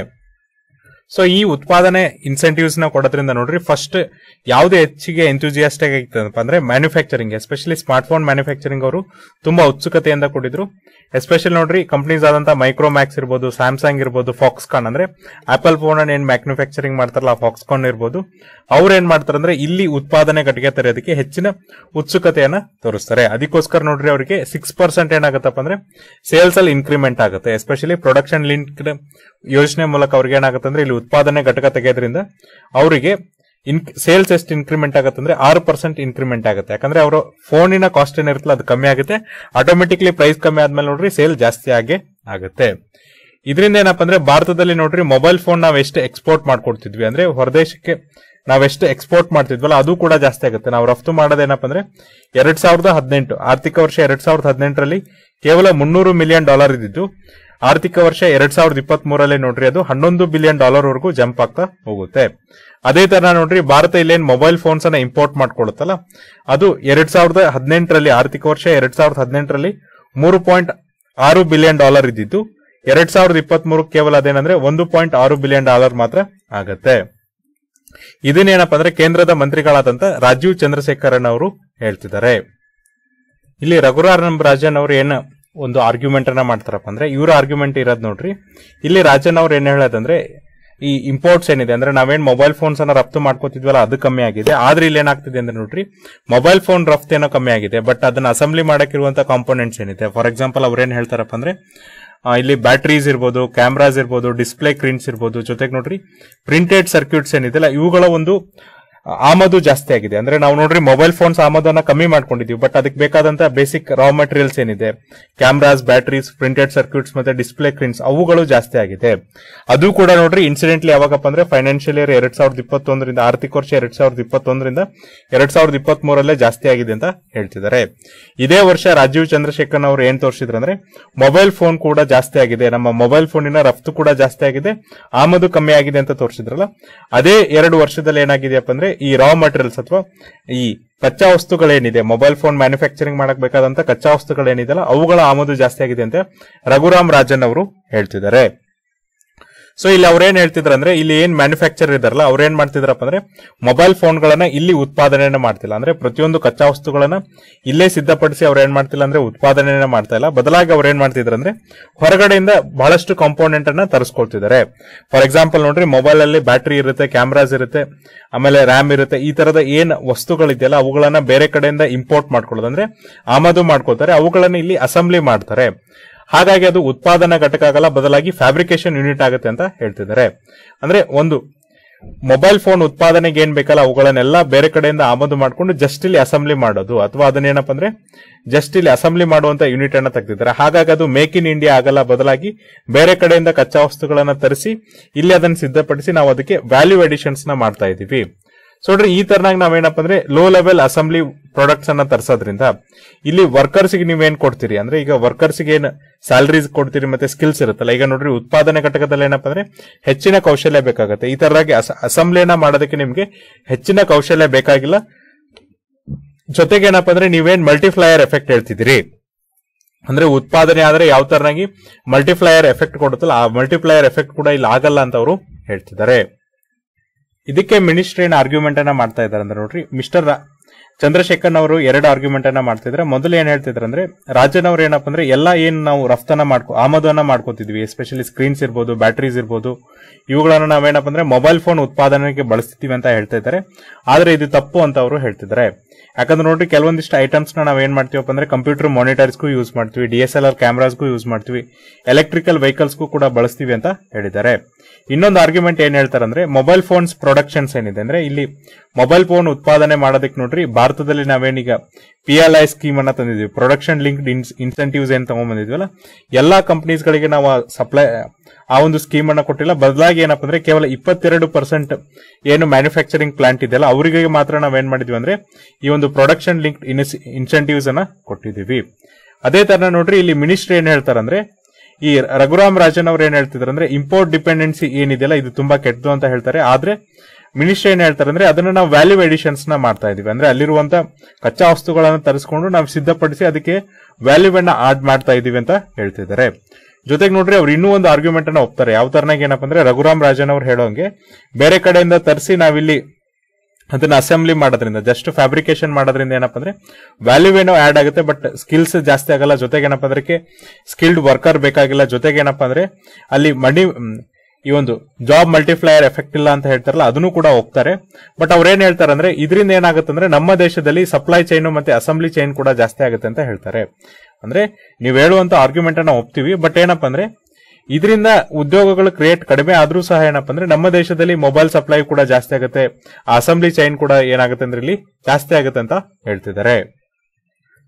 ಸೊ ಈ ಉತ್ಪಾದನೆ ಇನ್ಸೆಂಟಿವ್ಸ್ ನ ಕೊಡೋದ್ರಿಂದ ನೋಡ್ರಿ ಫಸ್ಟ್ ಯಾವುದೇ ಹೆಚ್ಚಿಗೆ ಎಂಥೂಸಿಯಾಸ್ಟಿಕ್ ಆಗಿತ್ತಪ್ಪ ಅಂದ್ರೆ manufacturing especially smartphone manufacturing ಅವರು ತುಂಬಾ ಉತ್ಸುಕತೆಯಿಂದ ಕೊಟ್ಟಿದ್ರು ಎಸ್ಪೆಷಲಿ ನೋಡ್ರಿ ಕಂಪನೀಸ್ ಆದಂತ ಮೈಕ್ರೋಮ್ಯಾಕ್ಸ್ ಇರ್ಬೋದು ಸ್ಯಾಮ್ಸಂಗ್ ಇರ್ಬೋದು ಫಾಕ್ಸ್ಕಾನ್ ಅಂದ್ರೆ ಆಪಲ್ ಫೋನ್ ಅನ್ನ ಏನ್ ಮ್ಯಾನುಫ್ಯಾಕ್ಚರಿಂಗ್ ಮಾಡ್ತಾರಲ್ಲ ಫಾಕ್ಸ್ಕಾನ್ ಇರ್ಬೋದು ಅವ್ರು ಏನ್ ಮಾಡ್ತಾರೆ ಅಂದ್ರೆ ಇಲ್ಲಿ ಉತ್ಪಾದನೆ ಘಟಕ ತೆರೆಯೋದಕ್ಕೆ ಹೆಚ್ಚಿನ ಉತ್ಸುಕತೆಯನ್ನ ತೋರಿಸ್ತಾರೆ ಅದಕ್ಕೋಸ್ಕರ ನೋಡ್ರಿ ಅವರಿಗೆ ಸಿಕ್ಸ್ ಪರ್ಸೆಂಟ್ ಏನಾಗುತ್ತಪ್ಪ ಅಂದ್ರೆ ಸೇಲ್ಸ್ ಅಲ್ಲಿ ಇನ್ಕ್ರಿಮೆಂಟ್ ಆಗುತ್ತೆ ಎಸ್ಪೆಷಲಿ ಪ್ರೊಡಕ್ಷನ್ ಲಿಂಕ್ ಯೋಜನೆ ಮೂಲಕ ಅವ್ರಿಗೆ ಏನಾಗುತ್ತೆ ಅಂದ್ರೆ ಇಲ್ಲಿ ಉತ್ಪಾದನೆ ಘಟಕ ತೆಗೆಯೋದ್ರಿಂದ ಅವರಿಗೆ ಇನ್ ಸೇಲ್ಸ್ ಎಷ್ಟು ಇನ್ಕ್ರಿಮೆಂಟ್ ಆಗುತ್ತೆ ಅಂದ್ರೆ ಆರು ಪರ್ಸೆಂಟ್ ಇನ್ಕ್ರಿಮೆಂಟ್ ಆಗುತ್ತೆ ಯಾಕಂದ್ರೆ ಅವರು ಫೋನಿನ ಕಾಸ್ಟ್ ಏನಿರುತ್ತಲ್ಲ ಅದು ಕಮ್ಮಿ ಆಗುತ್ತೆ ಆಟೋಮೆಟಿಕ್ಲಿ ಪ್ರೈಸ್ ಕಮ್ಮಿ ಆದ್ಮೇಲೆ ನೋಡ್ರಿ ಸೇಲ್ ಜಾಸ್ತಿ ಆಗೇ ಆಗುತ್ತೆ ಇದರಿಂದ ಏನಪ್ಪಾ ಅಂದ್ರೆ ಭಾರತದಲ್ಲಿ ನೋಡ್ರಿ ಮೊಬೈಲ್ ಫೋನ್ ನಾವ್ ಎಷ್ಟು ಎಕ್ಸ್ಪೋರ್ಟ್ ಮಾಡ್ಕೊಡ್ತಿದ್ವಿ ಅಂದ್ರೆ ಹೊರದೇಶಕ್ಕೆ ನಾವೆಷ್ಟು ಎಕ್ಸ್ಪೋರ್ಟ್ ಮಾಡ್ತಿದ್ವಲ್ಲ ಅದು ಕೂಡ ಜಾಸ್ತಿ ಆಗುತ್ತೆ ನಾವು ರಫ್ತು ಮಾಡೋದೇನಪ್ಪ ಅಂದ್ರೆ ಎರಡ್ ಸಾವಿರದ ಹದಿನೆಂಟು ಆರ್ಥಿಕ ವರ್ಷ ಎರಡ್ ಸಾವಿರದ ಹದಿನೆಂಟರಲ್ಲಿ ಕೇವಲ ಮುನ್ನೂರು ಮಿಲಿಯನ್ ಡಾಲರ್ ಇದ್ದಿದ್ದು ಆರ್ಥಿಕ ವರ್ಷ ಎರಡ್ ಸಾವಿರದ ಇಪ್ಪತ್ತ್ ಮೂರಲ್ಲೇ ನೋಡ್ರಿ ಅದು ಹನ್ನೊಂದು ಬಿಲಿಯನ್ ಡಾಲರ್ ವರೆಗೂ ಜಂಪ್ ಆಗ್ತಾ ಹೋಗುತ್ತೆ ಅದೇ ತರ ನೋಡ್ರಿ ಭಾರತ ಇಲ್ಲೇನ್ ಮೊಬೈಲ್ ಫೋನ್ಸ್ ಅನ್ನ ಇಂಪೋರ್ಟ್ ಮಾಡ್ಕೊಳುತ್ತಲ್ಲ ಅದು ಎರಡ್ ಸಾವಿರದ ಹದಿನೆಂಟರಲ್ಲಿ ಆರ್ಥಿಕ ವರ್ಷ ಎರಡ್ ಸಾವಿರದ ಹದಿನೆಂಟರಲ್ಲಿ ಮೂರು ಪಾಯಿಂಟ್ ಆರು ಬಿಲಿಯನ್ ಡಾಲರ್ ಇದ್ದಿದ್ದು ಎರಡ್ ಸಾವಿರದ ಇಪ್ಪತ್ತ್ ಮೂರು ಕೇವಲ ಅದೇನಂದ್ರೆ ಒಂದು ಪಾಯಿಂಟ್ ಆರು ಬಿಲಿಯನ್ ಡಾಲರ್ ಮಾತ್ರ ಆಗತ್ತೆ ಇದನ್ನೇನಪ್ಪ ಅಂದ್ರೆ ಕೇಂದ್ರದ ಮಂತ್ರಿಗಳಾದಂತ ರಾಜೀವ್ ಚಂದ್ರಶೇಖರನ್ ಅವರು ಹೇಳ್ತಿದ್ದಾರೆ ಇಲ್ಲಿ ರಘುರಾಮ್ ರಾಜನ್ ಅವರು ಏನ ಒಂದು ಆರ್ಗ್ಯುಮೆಂಟ್ ಅನ್ನ ಮಾಡ್ತಾರಪ್ಪ ಅಂದ್ರೆ ಇವ್ರ ಆರ್ಗ್ಯುಮೆಂಟ್ ಇರೋದ್ ನೋಡ್ರಿ ಇಲ್ಲಿ ರಾಜನ್ ಅವ್ರು ಏನ್ ಹೇಳೋದಂದ್ರೆ ಈ ಇಂಪೋರ್ಟ್ಸ್ ಏನಿದೆ ಅಂದ್ರೆ ನಾವೇನ್ ಮೊಬೈಲ್ ಫೋನ್ಸ್ ಅನ್ನ ರಫ್ತು ಮಾಡ್ಕೋತಿದ್ವಲ್ಲ ಅದು ಕಮ್ಮಿ ಆಗಿದೆ ಆದ್ರೆ ಇಲ್ಲಿ ಏನಾಗ್ತಿದೆ ಅಂದ್ರೆ ನೋಡ್ರಿ ಮೊಬೈಲ್ ಫೋನ್ ರಫ್ತು ಏನೋ ಕಮ್ಮಿ ಆಗಿದೆ ಬಟ್ ಅದನ್ನ ಅಸೆಂಬ್ಲಿ ಮಾಡಕ್ಕಿರುವಂತ ಕಾಂಪೋನೆಂಟ್ಸ್ ಏನಿದೆ ಫಾರ್ ಎಕ್ಸಾಂಪಲ್ ಅವ್ರೇನ್ ಹೇಳ್ತಾರಪ್ಪ ಅಂದ್ರೆ ಆ, ಇಲ್ಲಿ ಬ್ಯಾಟ್ರೀಸ್ ಇರ್ಬೋದು ಕ್ಯಾಮ್ರಾಸ್ ಇರ್ಬೋದು ಡಿಸ್ಪ್ಲೇ ಸ್ಕ್ರೀನ್ಸ್ ಇರ್ಬೋದು ಜೊತೆಗೆ ನೋಡ್ರಿ ಪ್ರಿಂಟೆಡ್ ಸರ್ಕ್ಯೂಟ್ಸ್ ಏನಿದೆಲ್ಲ ಇವುಗಳ ಒಂದು ಆಮದು ಜಾಸ್ತಿ ಆಗಿದೆ ಅಂದ್ರೆ ನಾವು ನೋಡ್ರಿ ಮೊಬೈಲ್ ಫೋನ್ಸ್ ಆಮದನ್ನ ಕಮ್ಮಿ ಮಾಡ್ಕೊಂಡಿದೀವಿ ಬಟ್ ಅದಕ್ಕೆ ಬೇಕಾದಂತ ಬೇಸಿಕ್ ರಾ ಮಟೀರಿಯಲ್ಸ್ ಏನಿದೆ ಕ್ಯಾಮ್ರಾಸ್ ಬ್ಯಾಟ್ರೀಸ್ ಪ್ರಿಂಟೆಡ್ ಸರ್ಕ್ಯೂಟ್ಸ್ ಮತ್ತೆ ಡಿಸ್ಪ್ಲೇ ಸ್ಕ್ರೀನ್ಸ್ ಅವುಗಳು ಜಾಸ್ತಿ ಆಗಿದೆ ಅದು ಕೂಡ ನೋಡ್ರಿ ಇನ್ಸಿಡೆಂಟ್ಲಿ ಯಾವಾಗಪ್ಪ ಅಂದ್ರೆ ಫೈನಾನ್ಷಿಯಲ್ ಇಯರ್ ಎರಡ್ ಸಾವಿರದ ಇಪ್ಪತ್ತೊಂದರಿಂದ ಆರ್ಥಿಕ ವರ್ಷ ಎರಡ್ ಸಾವಿರದ ಇಪ್ಪತ್ತೊಂದರಿಂದ ಎರಡ್ ಸಾವಿರದ ಇಪ್ಪತ್ತ್ ಮೂರಲ್ಲೇ ಜಾಸ್ತಿ ಆಗಿದೆ ಅಂತ ಹೇಳ್ತಿದ್ದಾರೆ ಇದೇ ವರ್ಷ ರಾಜೀವ್ ಚಂದ್ರಶೇಖರ್ ಅವರು ಏನ್ ತೋರಿಸಿದ್ರು ಅಂದ್ರೆ ಮೊಬೈಲ್ ಫೋನ್ ಕೂಡ ಜಾಸ್ತಿ ಆಗಿದೆ ನಮ್ಮ ಮೊಬೈಲ್ ಫೋನಿನ ರಫ್ತು ಕೂಡ ಜಾಸ್ತಿ ಆಗಿದೆ ಆಮದು ಕಮ್ಮಿ ಆಗಿದೆ ಅಂತ ತೋರಿಸಿದ್ರಲ್ಲ ಅದೇ ಎರಡು ವರ್ಷದಲ್ಲಿ ಏನಾಗಿದೆಯಪ್ಪ ಅಂದ್ರೆ ಈ ರಾ ಮಟೀರಿಯಲ್ಸ್ ಅಥವಾ ಈ ಕಚ್ಚಾ ವಸ್ತುಗಳೇನಿದೆ ಮೊಬೈಲ್ ಫೋನ್ ಮ್ಯಾನುಫ್ಯಾಕ್ಚರಿಂಗ್ ಮಾಡಕ್ ಬೇಕಾದಂತ ಕಚ್ಚಾ ವಸ್ತುಗಳೇನಿದೆಯಲ್ಲ ಅವುಗಳ ಆಮದು ಜಾಸ್ತಿ ಆಗಿದೆ ಅಂತ ರಘುರಾಮ್ ರಾಜನ್ ಅವರು ಹೇಳ್ತಿದ್ದಾರೆ ಸೊ ಇಲ್ಲಿ ಅವ್ರೇನ್ ಹೇಳ್ತಿದ್ರ ಅಂದ್ರೆ ಇಲ್ಲಿ ಏನ್ ಮ್ಯಾನುಫ್ಯಾಕ್ಚರ್ ಇದಾರಲ್ಲ ಅವ್ರೇನ್ ಮಾಡ್ತಿದ್ರಪ್ಪ ಅಂದ್ರೆ ಮೊಬೈಲ್ ಫೋನ್ಗಳನ್ನ ಇಲ್ಲಿ ಉತ್ಪಾದನೆಯನ್ನ ಮಾಡ್ತಿಲ್ಲ ಅಂದ್ರೆ ಪ್ರತಿಯೊಂದು ಕಚ್ಚಾ ವಸ್ತುಗಳನ್ನ ಇಲ್ಲೇ ಸಿದ್ಧಪಡಿಸಿ ಅವ್ರು ಏನ್ ಮಾಡ್ತಿಲ್ಲ ಅಂದ್ರೆ ಉತ್ಪಾದನೆಯನ್ನ ಮಾಡ್ತಾ ಇಲ್ಲ ಬದಲಾಗಿ ಅವ್ರು ಏನ್ ಮಾಡ್ತಿದ್ರು ಅಂದ್ರೆ ಹೊರಗಡೆಯಿಂದ ಬಹಳಷ್ಟು ಕಾಂಪೋನೆಂಟ್ ಅನ್ನ ತರಿಸ್ಕೊಳ್ತಿದ್ದಾರೆ ಫಾರ್ ಎಕ್ಸಾಂಪಲ್ ನೋಡ್ರಿ ಮೊಬೈಲ್ ಅಲ್ಲಿ ಬ್ಯಾಟರಿ ಇರುತ್ತೆ ಕ್ಯಾಮ್ರಾಸ್ ಇರುತ್ತೆ ಆಮೇಲೆ ರ್ಯಾಮ್ ಇರುತ್ತೆ ಈ ತರದ ಏನ್ ವಸ್ತುಗಳಿದೆಯಲ್ಲ ಅವುಗಳನ್ನ ಬೇರೆ ಕಡೆಯಿಂದ ಇಂಪೋರ್ಟ್ ಮಾಡ್ಕೊಳ್ಳೋದು ಅಂದ್ರೆ ಆಮದು ಮಾಡ್ಕೊಳ್ತಾರೆ ಅವುಗಳನ್ನ ಇಲ್ಲಿ ಅಸೆಂಬ್ಲಿ ಮಾಡ್ತಾರೆ ಹಾಗಾಗಿ ಅದು ಉತ್ಪಾದನಾ ಘಟಕ ಆಗಲ್ಲ ಬದಲಾಗಿ ಫ್ಯಾಬ್ರಿಕೇಶನ್ ಯೂನಿಟ್ ಆಗುತ್ತೆ ಅಂತ ಹೇಳ್ತಿದ್ದಾರೆ ಅಂದ್ರೆ ಒಂದು ಮೊಬೈಲ್ ಫೋನ್ ಉತ್ಪಾದನೆಗೆ ಏನ್ ಬೇಕಲ್ಲ ಅವುಗಳನ್ನೆಲ್ಲ ಬೇರೆ ಕಡೆಯಿಂದ ಆಮದು ಮಾಡ್ಕೊಂಡು ಜಸ್ಟ್ ಇಲ್ಲಿ ಅಸೆಂಬ್ಲಿ ಮಾಡೋದು ಅಥವಾ ಅದನ್ನೇನಪ್ಪ ಅಂದ್ರೆ ಜಸ್ಟ್ ಇಲ್ಲಿ ಅಸೆಂಬ್ಲಿ ಮಾಡುವಂತ ಯೂನಿಟ್ ಅನ್ನ ತೆಗೆದಿದ್ದಾರೆ ಹಾಗಾಗಿ ಅದು ಮೇಕ್ ಇನ್ ಇಂಡಿಯಾ ಆಗಲ್ಲ ಬದಲಾಗಿ ಬೇರೆ ಕಡೆಯಿಂದ ಕಚ್ಚಾ ವಸ್ತುಗಳನ್ನ ತರಿಸಿ ಇಲ್ಲಿ ಅದನ್ನ ಸಿದ್ಧಪಡಿಸಿ ನಾವು ಅದಕ್ಕೆ ವ್ಯಾಲ್ಯೂ ಅಡಿಷನ್ಸ್ ನ ಮಾಡ್ತಾ ಇದೀವಿ ಸೊ ನೋಡ್ರಿ ಈ ತರನಾಗಿ ನಾವೇನಪ್ಪ ಅಂದ್ರೆ ಲೋ ಲೆವೆಲ್ ಅಸೆಂಬ್ಲಿ ಪ್ರಾಡಕ್ಟ್ಸ್ ಅನ್ನ ತರಿಸೋದ್ರಿಂದ ಇಲ್ಲಿ ವರ್ಕರ್ಸ್ ಗೆ ನೀವೇನ್ ಕೊಡ್ತೀರಿ ಅಂದ್ರೆ ಈಗ ವರ್ಕರ್ಸ್ ಗೆ ಏನ್ ಸ್ಯಾಲರೀಸ್ ಕೊಡ್ತೀರಿ ಮತ್ತೆ ಸ್ಕಿಲ್ಸ್ ಇರುತ್ತಲ್ಲ ಈಗ ನೋಡ್ರಿ ಉತ್ಪಾದನೆ ಘಟಕದಲ್ಲಿ ಏನಪ್ಪ ಅಂದ್ರೆ ಹೆಚ್ಚಿನ ಕೌಶಲ್ಯ ಬೇಕಾಗುತ್ತೆ ಈ ತರದಾಗಿ ಅಸೆಂಬ್ಲಿಯನ್ನ ಮಾಡೋದಕ್ಕೆ ನಿಮ್ಗೆ ಹೆಚ್ಚಿನ ಕೌಶಲ್ಯ ಬೇಕಾಗಿಲ್ಲ ಜೊತೆಗೆ ಏನಪ್ಪ ಅಂದ್ರೆ ನೀವೇನ್ ಮಲ್ಟಿಫ್ಲೈಯರ್ ಎಫೆಕ್ಟ್ ಹೇಳ್ತಿದ್ದೀರಿ ಅಂದ್ರೆ ಉತ್ಪಾದನೆ ಆದ್ರೆ ಯಾವ ತರನಾಗಿ ಮಲ್ಟಿಫ್ಲೈಯರ್ ಎಫೆಕ್ಟ್ ಕೊಡುತ್ತಲ್ಲ ಆ ಮಲ್ಟಿಪ್ಲೈಯರ್ ಎಫೆಕ್ಟ್ ಕೂಡ ಇಲ್ಲಿ ಆಗಲ್ಲ ಅಂತ ಅವರು ಹೇಳ್ತಿದ್ದಾರೆ ಇದಕ್ಕೆ ಮಿನಿಸ್ಟ್ರಿ ಏನ್ ಆರ್ಗ್ಯುಮೆಂಟ್ ಅನ್ನ ಮಾಡ್ತಾ ಇದ್ದಾರೆ ಅಂದ್ರೆ ನೋಡ್ರಿ ಮಿಸ್ಟರ್ ಚಂದ್ರಶೇಖರ್ ಅವರು ಎರಡು ಆರ್ಗ್ಯುಮೆಂಟ್ ಅನ್ನ ಮಾಡ್ತಿದ್ರೆ ಮೊದಲು ಏನ್ ಹೇಳ್ತಿದ್ರು ಅಂದ್ರೆ ರಾಜನ್ ಅವ್ರು ಏನಪ್ಪ ಅಂದ್ರೆ ಎಲ್ಲ ಏನ್ ನಾವು ರಫ್ತನ್ನ ಮಾಡ್ಕೊ ಆಮದನ್ನ ಮಾಡ್ಕೋತಿದ್ವಿ ಎಸ್ಪೆಷಲಿ ಸ್ಕ್ರೀನ್ಸ್ ಇರ್ಬೋದು ಬ್ಯಾಟರೀಸ್ ಇರ್ಬೋದು ಇವುಗಳನ್ನ ನಾವೇನಪ್ಪ ಅಂದ್ರೆ ಮೊಬೈಲ್ ಫೋನ್ ಉತ್ಪಾದನೆಗೆ ಬಳಸ್ತೀವಿ ಅಂತ ಹೇಳ್ತಾ ಇದ್ದಾರೆ ಆದ್ರೆ ಇದು ತಪ್ಪು ಅಂತ ಅವರು ಹೇಳ್ತಿದ್ದಾರೆ ಯಾಕಂದ್ರೆ ನೋಡ್ರಿ ಕೆಲವೊಂದಿಷ್ಟು ಐಟಮ್ಸ್ ನ ನಾವ್ ಏನ್ ಮಾಡ್ತೀವಪ್ಪ ಅಂದ್ರೆ ಕಂಪ್ಯೂಟರ್ ಮಾನಿಟರ್ಸ್ಗೂ ಯೂಸ್ ಮಾಡ್ತೀವಿ ಡಿ ಎಸ್ ಎಲ್ ಆರ್ ಕ್ಯಾಮ್ರಾಸ್ಗೂ ಯೂಸ್ ಮಾಡ್ತೀವಿ ಎಲೆಕ್ಟ್ರಿಕಲ್ ವೆಹಿಕಲ್ಸ್ಗೂ ಕೂಡ ಬಳಸ್ತೀವಿ ಅಂತ ಹೇಳಿದ್ದಾರೆ ಇನ್ನೊಂದು ಆರ್ಗ್ಯುಮೆಂಟ್ ಏನ್ ಹೇಳ್ತಾರೆ ಅಂದ್ರೆ ಮೊಬೈಲ್ ಫೋನ್ಸ್ ಪ್ರೊಡಕ್ಷನ್ಸ್ ಏನಿದೆ ಅಂದ್ರೆ ಇಲ್ಲಿ ಮೊಬೈಲ್ ಫೋನ್ ಉತ್ಪಾದನೆ ಮಾಡೋದಕ್ಕೆ ನೋಡ್ರಿ ಭಾರತದಲ್ಲಿ ನಾವೇನೀಗ ಪಿ ಎಲ್ ಐ ಸ್ಕೀಮ್ ಅನ್ನ ತಂದಿದ್ವಿ ಪ್ರೊಡಕ್ಷನ್ ಲಿಂಕ್ಡ್ ಇನ್ಸೆಂಟಿವ್ಸ್ ಏನ್ ತಗೊಂಡ್ಬಂದಿದ್ವಲ್ಲ ಎಲ್ಲಾ ಕಂಪನೀಸ್ ಗಳಿಗೆ ನಾವು ಸಪ್ಲೈ ಆ ಒಂದು ಸ್ಕೀಮ್ ಅನ್ನ ಕೊಟ್ಟಿಲ್ಲ ಬದಲಾಗಿ ಏನಪ್ಪ ಅಂದ್ರೆ ಕೇವಲ ಇಪ್ಪತ್ತೆರಡು ಪರ್ಸೆಂಟ್ ಏನು ಮ್ಯಾನುಫ್ಯಾಕ್ಚರಿಂಗ್ ಪ್ಲಾಂಟ್ ಇದೆಯಲ್ಲ ಅವರಿಗೆ ಮಾತ್ರ ನಾವೇನ್ ಮಾಡಿದ್ವಿ ಅಂದ್ರೆ ಈ ಒಂದು ಪ್ರೊಡಕ್ಷನ್ ಲಿಂಕ್ಡ್ ಇನ್ಸೆಂಟಿವ್ಸ್ ಅನ್ನ ಕೊಟ್ಟಿದೀವಿ ಅದೇ ತರ ನೋಡ್ರಿ ಇಲ್ಲಿ ಮಿನಿಸ್ಟ್ರಿ ಏನ್ ಹೇಳ್ತಾರಂದ್ರೆ ಈ ರಘುರಾಮ್ ರಾಜನ್ ಅವ್ರು ಏನ್ ಹೇಳ್ತಿದ್ರು ಅಂದ್ರೆ ಇಂಪೋರ್ಟ್ ಡಿಪೆಂಡೆನ್ಸಿ ಏನಿದೆಯಲ್ಲ ಇದು ತುಂಬಾ ಕೆಟ್ಟದು ಅಂತ ಹೇಳ್ತಾರೆ ಆದ್ರೆ ಮಿನಿಸ್ಟ್ರಿ ಏನ್ ಹೇಳ್ತಾರೆ ಅಂದ್ರೆ ಅದನ್ನ ನಾವು ವ್ಯಾಲ್ಯೂ ಎಡಿಷನ್ಸ್ ನ ಮಾಡ್ತಾ ಇದೀವಿ ಅಂದ್ರೆ ಅಲ್ಲಿರುವಂತ ಕಚ್ಚಾ ವಸ್ತುಗಳನ್ನ ತರಿಸ್ಕೊಂಡು ನಾವು ಸಿದ್ಧಪಡಿಸಿ ಅದಕ್ಕೆ ವ್ಯಾಲ್ಯೂ ಅನ್ನ ಆಡ್ ಮಾಡ್ತಾ ಇದೀವಿ ಅಂತ ಹೇಳ್ತಿದ್ದಾರೆ ಜೊತೆಗೆ ನೋಡ್ರಿ ಅವ್ರು ಇನ್ನೂ ಒಂದು ಆರ್ಗ್ಯುಮೆಂಟ್ ಅನ್ನ ಒಪ್ತಾರೆ ಯಾವ ತರನಾಗಿ ಏನಪ್ಪ ಅಂದ್ರೆ ರಘುರಾಮ್ ರಾಜನ್ ಅವ್ರು ಹೇಳೋಂಗೆ ಬೇರೆ ಕಡೆಯಿಂದ ತರಿಸಿ ನಾವಿಲ್ಲಿ ಅದನ್ನ ಅಸೆಂಬ್ಲಿ ಮಾಡೋದ್ರಿಂದ ಜಸ್ಟ್ ಫ್ಯಾಬ್ರಿಕೇಶನ್ ಮಾಡೋದ್ರಿಂದ ಏನಪ್ಪ ಅಂದ್ರೆ ವ್ಯಾಲ್ಯೂ ಏನೋ ಆಡ್ ಆಗುತ್ತೆ ಬಟ್ ಸ್ಕಿಲ್ಸ್ ಜಾಸ್ತಿ ಆಗಲ್ಲ ಜೊತೆಗೆ ಏನಪ್ಪ ಅಂದ್ರೆ ಸ್ಕಿಲ್ಡ್ ವರ್ಕರ್ ಬೇಕಾಗಿಲ್ಲ ಜೊತೆಗೆ ಏನಪ್ಪ ಅಂದ್ರೆ ಅಲ್ಲಿ ಮನಿ ಮ್, ಈ ಒಂದು ಜಾಬ್ ಮಲ್ಟಿಫ್ಲೈಯರ್ ಎಫೆಕ್ಟ್ ಇಲ್ಲ ಅಂತ ಹೇಳ್ತಾರಲ್ಲ ಅದನ್ನು ಕೂಡ ಹೋಗ್ತಾರೆ ಬಟ್ ಅವ್ರು ಏನ್ ಹೇಳ್ತಾರೆ ಅಂದ್ರೆ ಇದರಿಂದ ಏನಾಗುತ್ತೆ ಅಂದ್ರೆ ನಮ್ಮ ದೇಶದಲ್ಲಿ ಸಪ್ಲೈ ಚೈನ್ ಮತ್ತೆ ಅಸೆಂಬ್ಲಿ ಚೈನ್ ಕೂಡ ಜಾಸ್ತಿ ಆಗುತ್ತೆ ಅಂತ ಹೇಳ್ತಾರೆ ಅಂದ್ರೆ ನೀವು ಹೇಳುವಂತ ಆರ್ಗ್ಯುಮೆಂಟ್ ಅನ್ನ ಒಪ್ತೀವಿ ಬಟ್ ಏನಪ್ಪ ಅಂದ್ರೆ ಇದರಿಂದ ಉದ್ಯೋಗಗಳು ಕ್ರಿಯೇಟ್ ಕಡಿಮೆ ಆದ್ರೂ ಸಹ ಏನಪ್ಪ ಅಂದ್ರೆ ನಮ್ಮ ದೇಶದಲ್ಲಿ ಮೊಬೈಲ್ ಸಪ್ಲೈ ಕೂಡ ಜಾಸ್ತಿ ಆಗುತ್ತೆ ಅಸೆಂಬ್ಲಿ ಚೈನ್ ಕೂಡ ಏನಾಗುತ್ತೆ ಅಂದ್ರೆ ಇಲ್ಲಿ ಜಾಸ್ತಿ ಆಗುತ್ತೆ ಅಂತ ಹೇಳ್ತಿದ್ದಾರೆ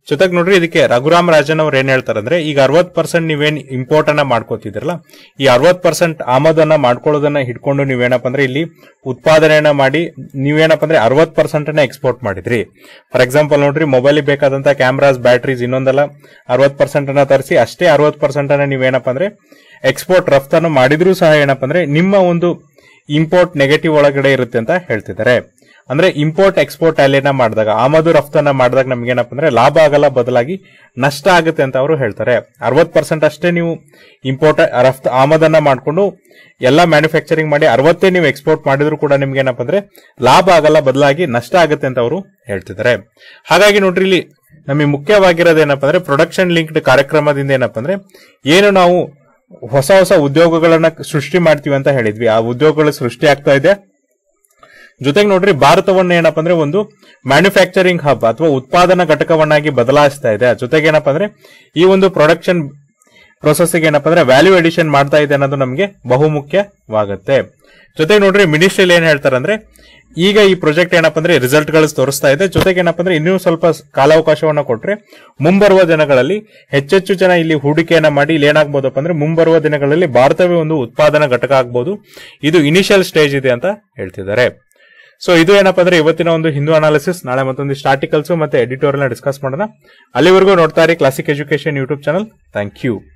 ಜೊತೆಗೆ ನೋಡ್ರಿ ಇದಕ್ಕೆ ರಘುರಾಮ್ ರಾಜನ್ ಅವ್ರು ಏನ್ ಹೇಳ್ತಾರೆ ಅಂದ್ರೆ ಈಗ ಅರವತ್ ಪರ್ಸೆಂಟ್ ನೀವೇನ್ ಇಂಪೋರ್ಟ್ ಅನ್ನ ಮಾಡ್ಕೋತಿದ್ರಲ್ಲ ಈ ಅರವತ್ ಪರ್ಸೆಂಟ್ ಆಮದನ್ನ ಮಾಡ್ಕೊಳ್ಳೋದನ್ನ ಹಿಡ್ಕೊಂಡು ನೀವೇನಪ್ಪ ಅಂದ್ರೆ ಇಲ್ಲಿ ಉತ್ಪಾದನೆಯನ್ನ ಮಾಡಿ ನೀವೇನಪ್ಪ ಅಂದ್ರೆ ಅರವತ್ ಪರ್ಸೆಂಟ್ ಅನ್ನ ಎಕ್ಸ್ಪೋರ್ಟ್ ಮಾಡಿದ್ರಿ ಫಾರ್ ಎಕ್ಸಾಂಪಲ್ ನೋಡ್ರಿ ಮೊಬೈಲ್ ಬೇಕಾದಂತ ಕ್ಯಾಮ್ರಾಸ್ ಬ್ಯಾಟ್ರೀಸ್ ಇನ್ನೊಂದಲ್ಲ ಅರವತ್ ಪರ್ಸೆಂಟ್ ಅನ್ನ ತರಿಸಿ ಅಷ್ಟೇ ಅರವತ್ ಪರ್ಸೆಂಟ್ ಅನ್ನ ನೀವೇನಪ್ಪ ಅಂದ್ರೆ ಎಕ್ಸ್ಪೋರ್ಟ್ ರಫ್ತನ್ನು ಮಾಡಿದ್ರೂ ಸಹ ಏನಪ್ಪ ಅಂದ್ರೆ ನಿಮ್ಮ ಒಂದು ಇಂಪೋರ್ಟ್ ನೆಗೆಟಿವ್ ಒಳಗಡೆ ಇರುತ್ತೆ ಅಂತ ಹೇಳ್ತಿದ್ದಾರೆ ಅಂದ್ರೆ ಇಂಪೋರ್ಟ್ ಎಕ್ಸ್ಪೋರ್ಟ್ ಅಲ್ಲೇನ ಮಾಡಿದಾಗ ಆಮದು ರಫ್ತನ್ನ ಮಾಡಿದಾಗ ನಮ್ಗೆ ಏನಪ್ಪ ಅಂದ್ರೆ ಲಾಭ ಆಗಲ್ಲ ಬದಲಾಗಿ ನಷ್ಟ ಆಗುತ್ತೆ ಅಂತ ಅವರು ಹೇಳ್ತಾರೆ ಅರವತ್ ಪರ್ಸೆಂಟ್ ಅಷ್ಟೇ ನೀವು ಇಂಪೋರ್ಟ್ ರಫ್ತು ಆಮದನ್ನ ಮಾಡ್ಕೊಂಡು ಎಲ್ಲ ಮ್ಯಾನುಫ್ಯಾಕ್ಚರಿಂಗ್ ಮಾಡಿ ಅರವತ್ತೇ ನೀವು ಎಕ್ಸ್ಪೋರ್ಟ್ ಮಾಡಿದ್ರು ಕೂಡ ನಿಮ್ಗೆ ಏನಪ್ಪ ಅಂದ್ರೆ ಲಾಭ ಆಗಲ್ಲ ಬದಲಾಗಿ ನಷ್ಟ ಆಗುತ್ತೆ ಅಂತ ಅವರು ಹೇಳ್ತಿದ್ದಾರೆ ಹಾಗಾಗಿ ನೋಡ್ರಿ ಇಲ್ಲಿ ನಮಗೆ ಮುಖ್ಯವಾಗಿರೋದು ಏನಪ್ಪ ಅಂದ್ರೆ ಪ್ರೊಡಕ್ಷನ್ ಲಿಂಕ್ಡ್ ಕಾರ್ಯಕ್ರಮದಿಂದ ಏನಪ್ಪ ಅಂದ್ರೆ ಏನು ನಾವು ಹೊಸ ಹೊಸ ಉದ್ಯೋಗಗಳನ್ನ ಸೃಷ್ಟಿ ಮಾಡ್ತೀವಿ ಅಂತ ಹೇಳಿದ್ವಿ ಆ ಉದ್ಯೋಗಗಳು ಸೃಷ್ಟಿ ಆಗ್ತಾ ಇದೆ ಜೊತೆಗೆ ನೋಡ್ರಿ ಭಾರತವನ್ನ ಏನಪ್ಪ ಅಂದ್ರೆ ಒಂದು ಮ್ಯಾನುಫ್ಯಾಕ್ಚರಿಂಗ್ ಹಬ್ ಅಥವಾ ಉತ್ಪಾದನಾ ಘಟಕವನ್ನಾಗಿ ಬದಲಾಯಿಸ್ತಾ ಇದೆ ಜೊತೆಗೆ ಏನಪ್ಪ ಅಂದ್ರೆ ಈ ಒಂದು ಪ್ರೊಡಕ್ಷನ್ ಪ್ರೊಸೆಸ್ಗೆ ಏನಪ್ಪ ಅಂದ್ರೆ ವ್ಯಾಲ್ಯೂ ಎಡಿಷನ್ ಮಾಡ್ತಾ ಇದೆ ಅನ್ನೋದು ನಮಗೆ ಬಹುಮುಖ್ಯವಾಗುತ್ತೆ ಜೊತೆಗೆ ನೋಡ್ರಿ ಮಿನಿಸ್ಟ್ರಿ ಏನ್ ಹೇಳ್ತಾರೆ ಅಂದ್ರೆ ಈಗ ಈ ಪ್ರಾಜೆಕ್ಟ್ ಏನಪ್ಪ ಅಂದ್ರೆ ರಿಸಲ್ಟ್ ಗಳು ತೋರಿಸ್ತಾ ಇದೆ ಜೊತೆಗೆ ಏನಪ್ಪ ಅಂದ್ರೆ ಇನ್ನೂ ಸ್ವಲ್ಪ ಕಾಲಾವಕಾಶವನ್ನ ಕೊಟ್ರೆ ಮುಂಬರುವ ದಿನಗಳಲ್ಲಿ ಹೆಚ್ಚೆಚ್ಚು ಜನ ಇಲ್ಲಿ ಹೂಡಿಕೆಯನ್ನ ಮಾಡಿ ಇಲ್ಲಿ ಏನಾಗ್ಬೋದಪ್ಪ ಅಂದ್ರೆ ಮುಂಬರುವ ದಿನಗಳಲ್ಲಿ ಭಾರತವೇ ಒಂದು ಉತ್ಪಾದನಾ ಘಟಕ ಆಗ್ಬೋದು ಇದು ಇನಿಷಿಯಲ್ ಸ್ಟೇಜ್ ಇದೆ ಅಂತ ಹೇಳ್ತಿದ್ದಾರೆ ಸೊ ಇದು ಏನಪ್ಪ ಅಂದ್ರೆ ಇವತ್ತಿನ ಒಂದು ಹಿಂದೂ ಅನಾಲಿಸಿಸ್ ನಾಳೆ ಮತ್ತೊಂದಿಷ್ಟು ಆರ್ಟಿಕಲ್ಸ್ ಮತ್ತೆ ಎಡಿಟೋರಿಯಲ್ ಡಿಸ್ಕಸ್ ಮಾಡೋಣ ಅಲ್ಲಿವರೆಗೂ ನೋಡ್ತಾ ಇರಿ classic education YouTube channel thank you